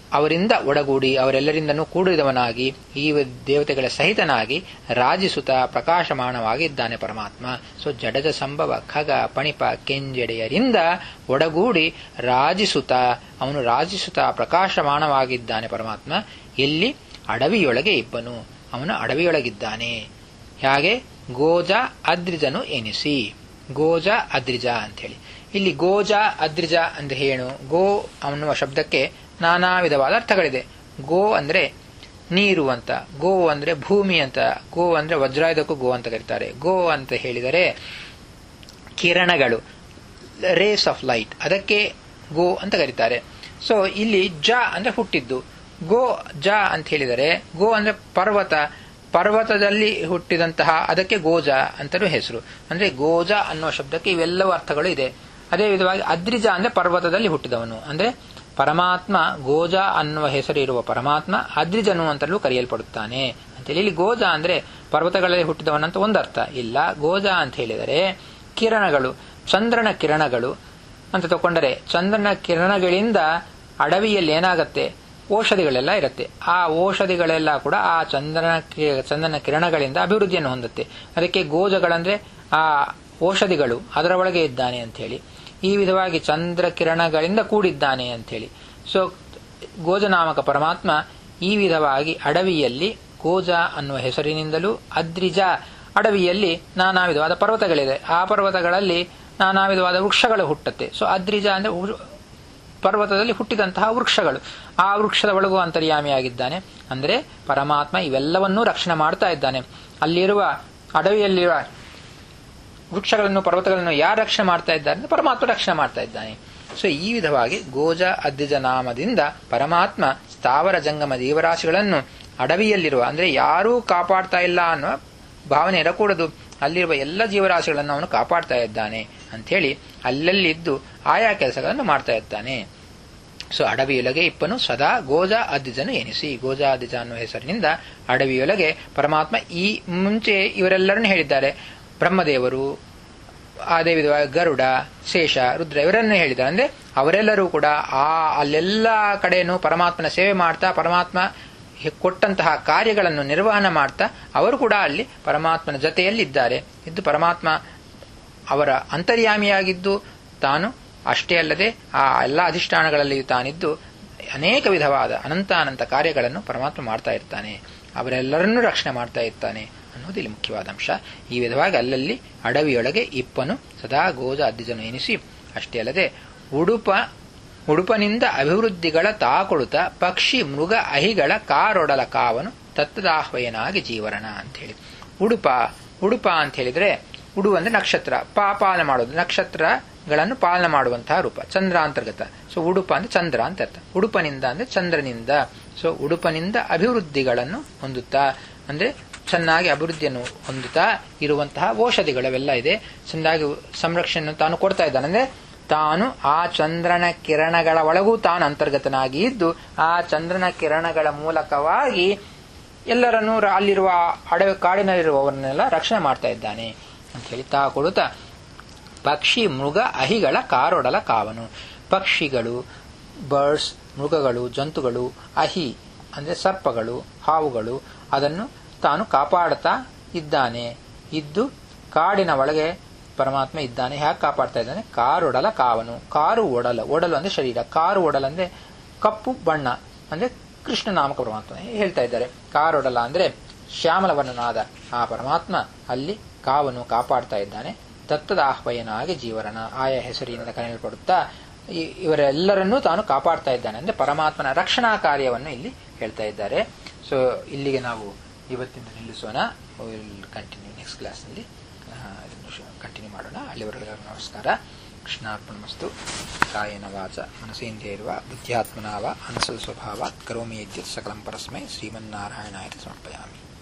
ಅವರಿಂದ ಒಡಗೂಡಿ ಅವರೆಲ್ಲರಿಂದನೂ ಕೂಡಿದವನಾಗಿ ಈ ದೇವತೆಗಳ ಸಹಿತನಾಗಿ ರಾಜಿಸುತ್ತ ಪ್ರಕಾಶಮಾನವಾಗಿದ್ದಾನೆ ಪರಮಾತ್ಮ ಸೊ ಜಡಜ ಸಂಭವ ಖಗ ಪಣಿಪ ಕೆಂಜೆಡೆಯರಿಂದ ಒಡಗೂಡಿ ರಾಜಿಸುತ್ತ ಅವನು ರಾಜಿಸುತ್ತ ಪ್ರಕಾಶಮಾನವಾಗಿದ್ದಾನೆ ಪರಮಾತ್ಮ ಎಲ್ಲಿ ಅಡವಿಯೊಳಗೆ ಇಬ್ಬನು ಅವನು ಅಡವಿಯೊಳಗಿದ್ದಾನೆ ಹಾಗೆ ಗೋಜ ಅದ್ರಿಜನು ಎನಿಸಿ ಗೋಜ ಅದ್ರಿಜ ಅಂಥೇಳಿ ಇಲ್ಲಿ ಗೋಜ ಅದ್ರಿಜ ಅಂತ ಹೇಳು ಗೋ ಅನ್ನುವ ಶಬ್ದಕ್ಕೆ ನಾನಾ ವಿಧವಾದ ಅರ್ಥಗಳಿದೆ ಗೋ ಅಂದ್ರೆ ನೀರು ಅಂತ ಗೋ ಅಂದ್ರೆ ಭೂಮಿ ಅಂತ ಗೋ ಅಂದ್ರೆ ವಜ್ರಾಯುಧಕ್ಕೂ ಗೋ ಅಂತ ಕರೀತಾರೆ ಗೋ ಅಂತ ಹೇಳಿದರೆ ಕಿರಣಗಳು ರೇಸ್ ಆಫ್ ಲೈಟ್ ಅದಕ್ಕೆ ಗೋ ಅಂತ ಕರೀತಾರೆ ಸೊ ಇಲ್ಲಿ ಜ ಅಂದ್ರೆ ಹುಟ್ಟಿದ್ದು ಗೋ ಜ ಅಂತ ಹೇಳಿದರೆ ಗೋ ಅಂದ್ರೆ ಪರ್ವತ ಪರ್ವತದಲ್ಲಿ ಹುಟ್ಟಿದಂತಹ ಅದಕ್ಕೆ ಗೋಜ ಅಂತಲೂ ಹೆಸರು ಅಂದ್ರೆ ಗೋಜ ಅನ್ನೋ ಶಬ್ದಕ್ಕೆ ಇವೆಲ್ಲವೂ ಅರ್ಥಗಳು ಇದೆ ಅದೇ ವಿಧವಾಗಿ ಅದ್ರಿಜ ಅಂದ್ರೆ ಪರ್ವತದಲ್ಲಿ ಹುಟ್ಟಿದವನು ಅಂದ್ರೆ ಪರಮಾತ್ಮ ಗೋಜ ಅನ್ನುವ ಹೆಸರಿರುವ ಪರಮಾತ್ಮ ಅದ್ರಿಜನು ಅಂತಲೂ ಕರೆಯಲ್ಪಡುತ್ತಾನೆ ಅಂತೇಳಿ ಇಲ್ಲಿ ಗೋಜ ಅಂದ್ರೆ ಪರ್ವತಗಳಲ್ಲಿ ಹುಟ್ಟಿದವನಂತ ಒಂದರ್ಥ ಇಲ್ಲ ಗೋಜ ಅಂತ ಹೇಳಿದರೆ ಕಿರಣಗಳು ಚಂದ್ರನ ಕಿರಣಗಳು ಅಂತ ತಗೊಂಡರೆ ಚಂದ್ರನ ಕಿರಣಗಳಿಂದ ಅಡವಿಯಲ್ಲಿ ಏನಾಗತ್ತೆ ಔಷಧಿಗಳೆಲ್ಲ ಇರುತ್ತೆ ಆ ಔಷಧಿಗಳೆಲ್ಲ ಕೂಡ ಆ ಚಂದ್ರನ ಚಂದ್ರನ ಕಿರಣಗಳಿಂದ ಅಭಿವೃದ್ಧಿಯನ್ನು ಹೊಂದುತ್ತೆ ಅದಕ್ಕೆ ಗೋಜಗಳಂದ್ರೆ ಆ ಔಷಧಿಗಳು ಅದರ ಒಳಗೆ ಇದ್ದಾನೆ ಅಂತ ಹೇಳಿ ಈ ವಿಧವಾಗಿ ಚಂದ್ರ ಕಿರಣಗಳಿಂದ ಕೂಡಿದ್ದಾನೆ ಅಂತ ಹೇಳಿ ಸೊ ಗೋಜನಾಮಕ ಪರಮಾತ್ಮ ಈ ವಿಧವಾಗಿ ಅಡವಿಯಲ್ಲಿ ಗೋಜ ಅನ್ನುವ ಹೆಸರಿನಿಂದಲೂ ಅದ್ರಿಜ ಅಡವಿಯಲ್ಲಿ ನಾನಾ ವಿಧವಾದ ಪರ್ವತಗಳಿದೆ ಆ ಪರ್ವತಗಳಲ್ಲಿ ನಾನಾ ವಿಧವಾದ ವೃಕ್ಷಗಳು ಹುಟ್ಟುತ್ತೆ ಸೊ ಅದ್ರಿಜ ಅಂದ್ರೆ ಪರ್ವತದಲ್ಲಿ ಹುಟ್ಟಿದಂತಹ ವೃಕ್ಷಗಳು ಆ ವೃಕ್ಷದ ಒಳಗೂ ಅಂತರ್ಯಾಮಿಯಾಗಿದ್ದಾನೆ ಅಂದರೆ ಪರಮಾತ್ಮ ಇವೆಲ್ಲವನ್ನೂ ರಕ್ಷಣೆ ಮಾಡ್ತಾ ಇದ್ದಾನೆ ಅಲ್ಲಿರುವ ಅಡವಿಯಲ್ಲಿರುವ ವೃಕ್ಷಗಳನ್ನು ಪರ್ವತಗಳನ್ನು ಯಾರು ರಕ್ಷಣೆ ಮಾಡ್ತಾ ಇದ್ದಾರೆ ಪರಮಾತ್ಮ ರಕ್ಷಣೆ ಮಾಡ್ತಾ ಇದ್ದಾನೆ ಸೊ ಈ ವಿಧವಾಗಿ ಗೋಜ ಅದ್ರಿಜ ನಾಮದಿಂದ ಪರಮಾತ್ಮ ಸ್ಥಾವರ ಜಂಗಮ ಜೀವರಾಶಿಗಳನ್ನು ಅಡವಿಯಲ್ಲಿರುವ ಅಂದ್ರೆ ಯಾರೂ ಕಾಪಾಡ್ತಾ ಇಲ್ಲ ಅನ್ನೋ ಭಾವನೆ ಇರಕೂಡದು ಅಲ್ಲಿರುವ ಎಲ್ಲ ಜೀವರಾಶಿಗಳನ್ನು ಅವನು ಕಾಪಾಡ್ತಾ ಇದ್ದಾನೆ ಅಂಥೇಳಿ ಅಲ್ಲಲ್ಲಿದ್ದು ಆಯಾ ಕೆಲಸಗಳನ್ನು ಮಾಡ್ತಾ ಇದ್ದಾನೆ ಸೊ ಅಡವಿಯೊಳಗೆ ಇಪ್ಪನು ಸದಾ ಗೋಜ ಅದ್ದಿಜನು ಎನಿಸಿ ಗೋಜ ಅದ್ದಿಜ ಅನ್ನುವ ಹೆಸರಿನಿಂದ ಅಡವಿಯೊಳಗೆ ಪರಮಾತ್ಮ ಈ ಮುಂಚೆ ಇವರೆಲ್ಲರನ್ನು ಹೇಳಿದ್ದಾರೆ ಬ್ರಹ್ಮದೇವರು ಅದೇ ವಿಧವಾಗಿ ಗರುಡ ಶೇಷ ರುದ್ರ ಇವರನ್ನು ಹೇಳಿದ್ದಾರೆ ಅಂದ್ರೆ ಅವರೆಲ್ಲರೂ ಕೂಡ ಆ ಅಲ್ಲೆಲ್ಲ ಕಡೆನೂ ಪರಮಾತ್ಮನ ಸೇವೆ ಮಾಡ್ತಾ ಪರಮಾತ್ಮ ಕೊಟ್ಟಂತಹ ಕಾರ್ಯಗಳನ್ನು ನಿರ್ವಹಣೆ ಮಾಡ್ತಾ ಅವರು ಕೂಡ ಅಲ್ಲಿ ಪರಮಾತ್ಮನ ಜೊತೆಯಲ್ಲಿ ಇದ್ದಾರೆ ಇದ್ದು ಪರಮಾತ್ಮ ಅವರ ಅಂತರ್ಯಾಮಿಯಾಗಿದ್ದು ತಾನು ಅಷ್ಟೇ ಅಲ್ಲದೆ ಆ ಎಲ್ಲ ಅಧಿಷ್ಠಾನಗಳಲ್ಲಿಯೂ ತಾನಿದ್ದು ಅನೇಕ ವಿಧವಾದ ಅನಂತ ಅನಂತ ಕಾರ್ಯಗಳನ್ನು ಪರಮಾತ್ಮ ಮಾಡ್ತಾ ಇರ್ತಾನೆ ಅವರೆಲ್ಲರನ್ನೂ ರಕ್ಷಣೆ ಮಾಡ್ತಾ ಇರ್ತಾನೆ ಅನ್ನೋದು ಇಲ್ಲಿ ಮುಖ್ಯವಾದ ಅಂಶ ಈ ವಿಧವಾಗಿ ಅಲ್ಲಲ್ಲಿ ಅಡವಿಯೊಳಗೆ ಇಪ್ಪನು ಸದಾ ಗೋಜ ಅದ್ದಿಜನು ಎನಿಸಿ ಅಷ್ಟೇ ಅಲ್ಲದೆ ಉಡುಪ ಉಡುಪನಿಂದ ಅಭಿವೃದ್ಧಿಗಳ ತಾಕೊಡುತ್ತ ಪಕ್ಷಿ ಮೃಗ ಅಹಿಗಳ ಕಾರೊಡಲ ಕಾವನು ತತ್ತದಾಹ್ವಯನಾಗಿ ಜೀವರಣ ಅಂತ ಹೇಳಿ ಉಡುಪ ಉಡುಪ ಅಂತ ಹೇಳಿದ್ರೆ ಉಡು ಅಂದ್ರೆ ನಕ್ಷತ್ರ ಪಾ ಪಾಲನೆ ಮಾಡೋದು ನಕ್ಷತ್ರಗಳನ್ನು ಪಾಲನೆ ಮಾಡುವಂತಹ ರೂಪ ಚಂದ್ರ ಅಂತರ್ಗತ ಸೊ ಉಡುಪ ಅಂದ್ರೆ ಚಂದ್ರ ಅಂತ ಅರ್ಥ ಉಡುಪನಿಂದ ಅಂದ್ರೆ ಚಂದ್ರನಿಂದ ಸೊ ಉಡುಪನಿಂದ ಅಭಿವೃದ್ಧಿಗಳನ್ನು ಹೊಂದುತ್ತಾ ಅಂದ್ರೆ ಚೆನ್ನಾಗಿ ಅಭಿವೃದ್ಧಿಯನ್ನು ಹೊಂದುತ್ತಾ ಇರುವಂತಹ ಔಷಧಿಗಳವೆಲ್ಲ ಇದೆ ಚೆನ್ನಾಗಿ ಸಂರಕ್ಷಣೆ ತಾನು ಕೊಡ್ತಾ ಇದ್ದಾನೆ ಅಂದ್ರೆ ತಾನು ಆ ಚಂದ್ರನ ಕಿರಣಗಳ ಒಳಗೂ ತಾನು ಅಂತರ್ಗತನಾಗಿ ಇದ್ದು ಆ ಚಂದ್ರನ ಕಿರಣಗಳ ಮೂಲಕವಾಗಿ ಎಲ್ಲರನ್ನೂ ಅಲ್ಲಿರುವ ಅಡವೆ ಕಾಡಿನಲ್ಲಿರುವವರನ್ನೆಲ್ಲ ರಕ್ಷಣೆ ಮಾಡ್ತಾ ಇದ್ದಾನೆ ಅಂತ ಹೇಳಿ ತಾ ಕೊಡುತ್ತಾ ಪಕ್ಷಿ ಮೃಗ ಅಹಿಗಳ ಕಾರೊಡಲ ಕಾವನು ಪಕ್ಷಿಗಳು ಬರ್ಡ್ಸ್ ಮೃಗಗಳು ಜಂತುಗಳು ಅಹಿ ಅಂದ್ರೆ ಸರ್ಪಗಳು ಹಾವುಗಳು ಅದನ್ನು ತಾನು ಕಾಪಾಡುತ್ತಾ ಇದ್ದಾನೆ ಇದ್ದು ಕಾಡಿನ ಒಳಗೆ ಪರಮಾತ್ಮ ಇದ್ದಾನೆ ಹೇಗೆ ಕಾಪಾಡ್ತಾ ಇದ್ದಾನೆ ಕಾರೊಡಲ ಕಾವನು ಕಾರು ಒಡಲ ಒಡಲು ಅಂದ್ರೆ ಶರೀರ ಕಾರು ಒಡಲ ಅಂದ್ರೆ ಕಪ್ಪು ಬಣ್ಣ ಅಂದ್ರೆ ಕೃಷ್ಣ ನಾಮಕ ಪರಮಾತ್ಮ ಹೇಳ್ತಾ ಇದ್ದಾರೆ ಕಾರೊಡಲ ಅಂದ್ರೆ ಶ್ಯಾಮಲವರ್ಣನಾದ ಆ ಪರಮಾತ್ಮ ಅಲ್ಲಿ ಕಾವನು ಕಾಪಾಡ್ತಾ ಇದ್ದಾನೆ ದತ್ತದ ಆಹ್ವಯನಾಗಿ ಜೀವರನ ಆಯಾ ಹೆಸರಿನಿಂದ ಕರೆಯಲ್ಪಡುತ್ತಾ ಇವರೆಲ್ಲರನ್ನೂ ತಾನು ಕಾಪಾಡ್ತಾ ಇದ್ದಾನೆ ಅಂದ್ರೆ ಪರಮಾತ್ಮನ ರಕ್ಷಣಾ ಕಾರ್ಯವನ್ನು ಇಲ್ಲಿ ಹೇಳ್ತಾ ಇದ್ದಾರೆ ಸೊ ಇಲ್ಲಿಗೆ ನಾವು ಇವತ್ತಿಂದ ನಿಲ್ಲಿಸೋಣ ಕಂಟಿನ್ಯೂ ನೆಕ್ಸ್ಟ್ ಕ್ಲಾಸ್ನಲ್ಲಿ ಕಂಟಿನ್ಯೂ ಮಾಡೋಣ ಅಲ್ಲಿವರೆಗೂ ನಮಸ್ಕಾರ ಕೃಷ್ಣಾರ್ಪಣ ಮಸ್ತು ಕಾಯನ ವಾಚ ಮನಸೇಂದ್ರಿಯರ್ವ ಬುದ್ಧ್ಯಾತ್ಮನಾವ ಅನಸಲ್ ಸ್ವಭಾವ ಕರೋಮಿ ಯದ್ಯತ್ ಸಕಲಂ ಪರಸ್ಮೈ ಶ್ರೀಮನ್ನಾರಾಯಣಾಯ ಸಮರ್ಪಯಾಮಿ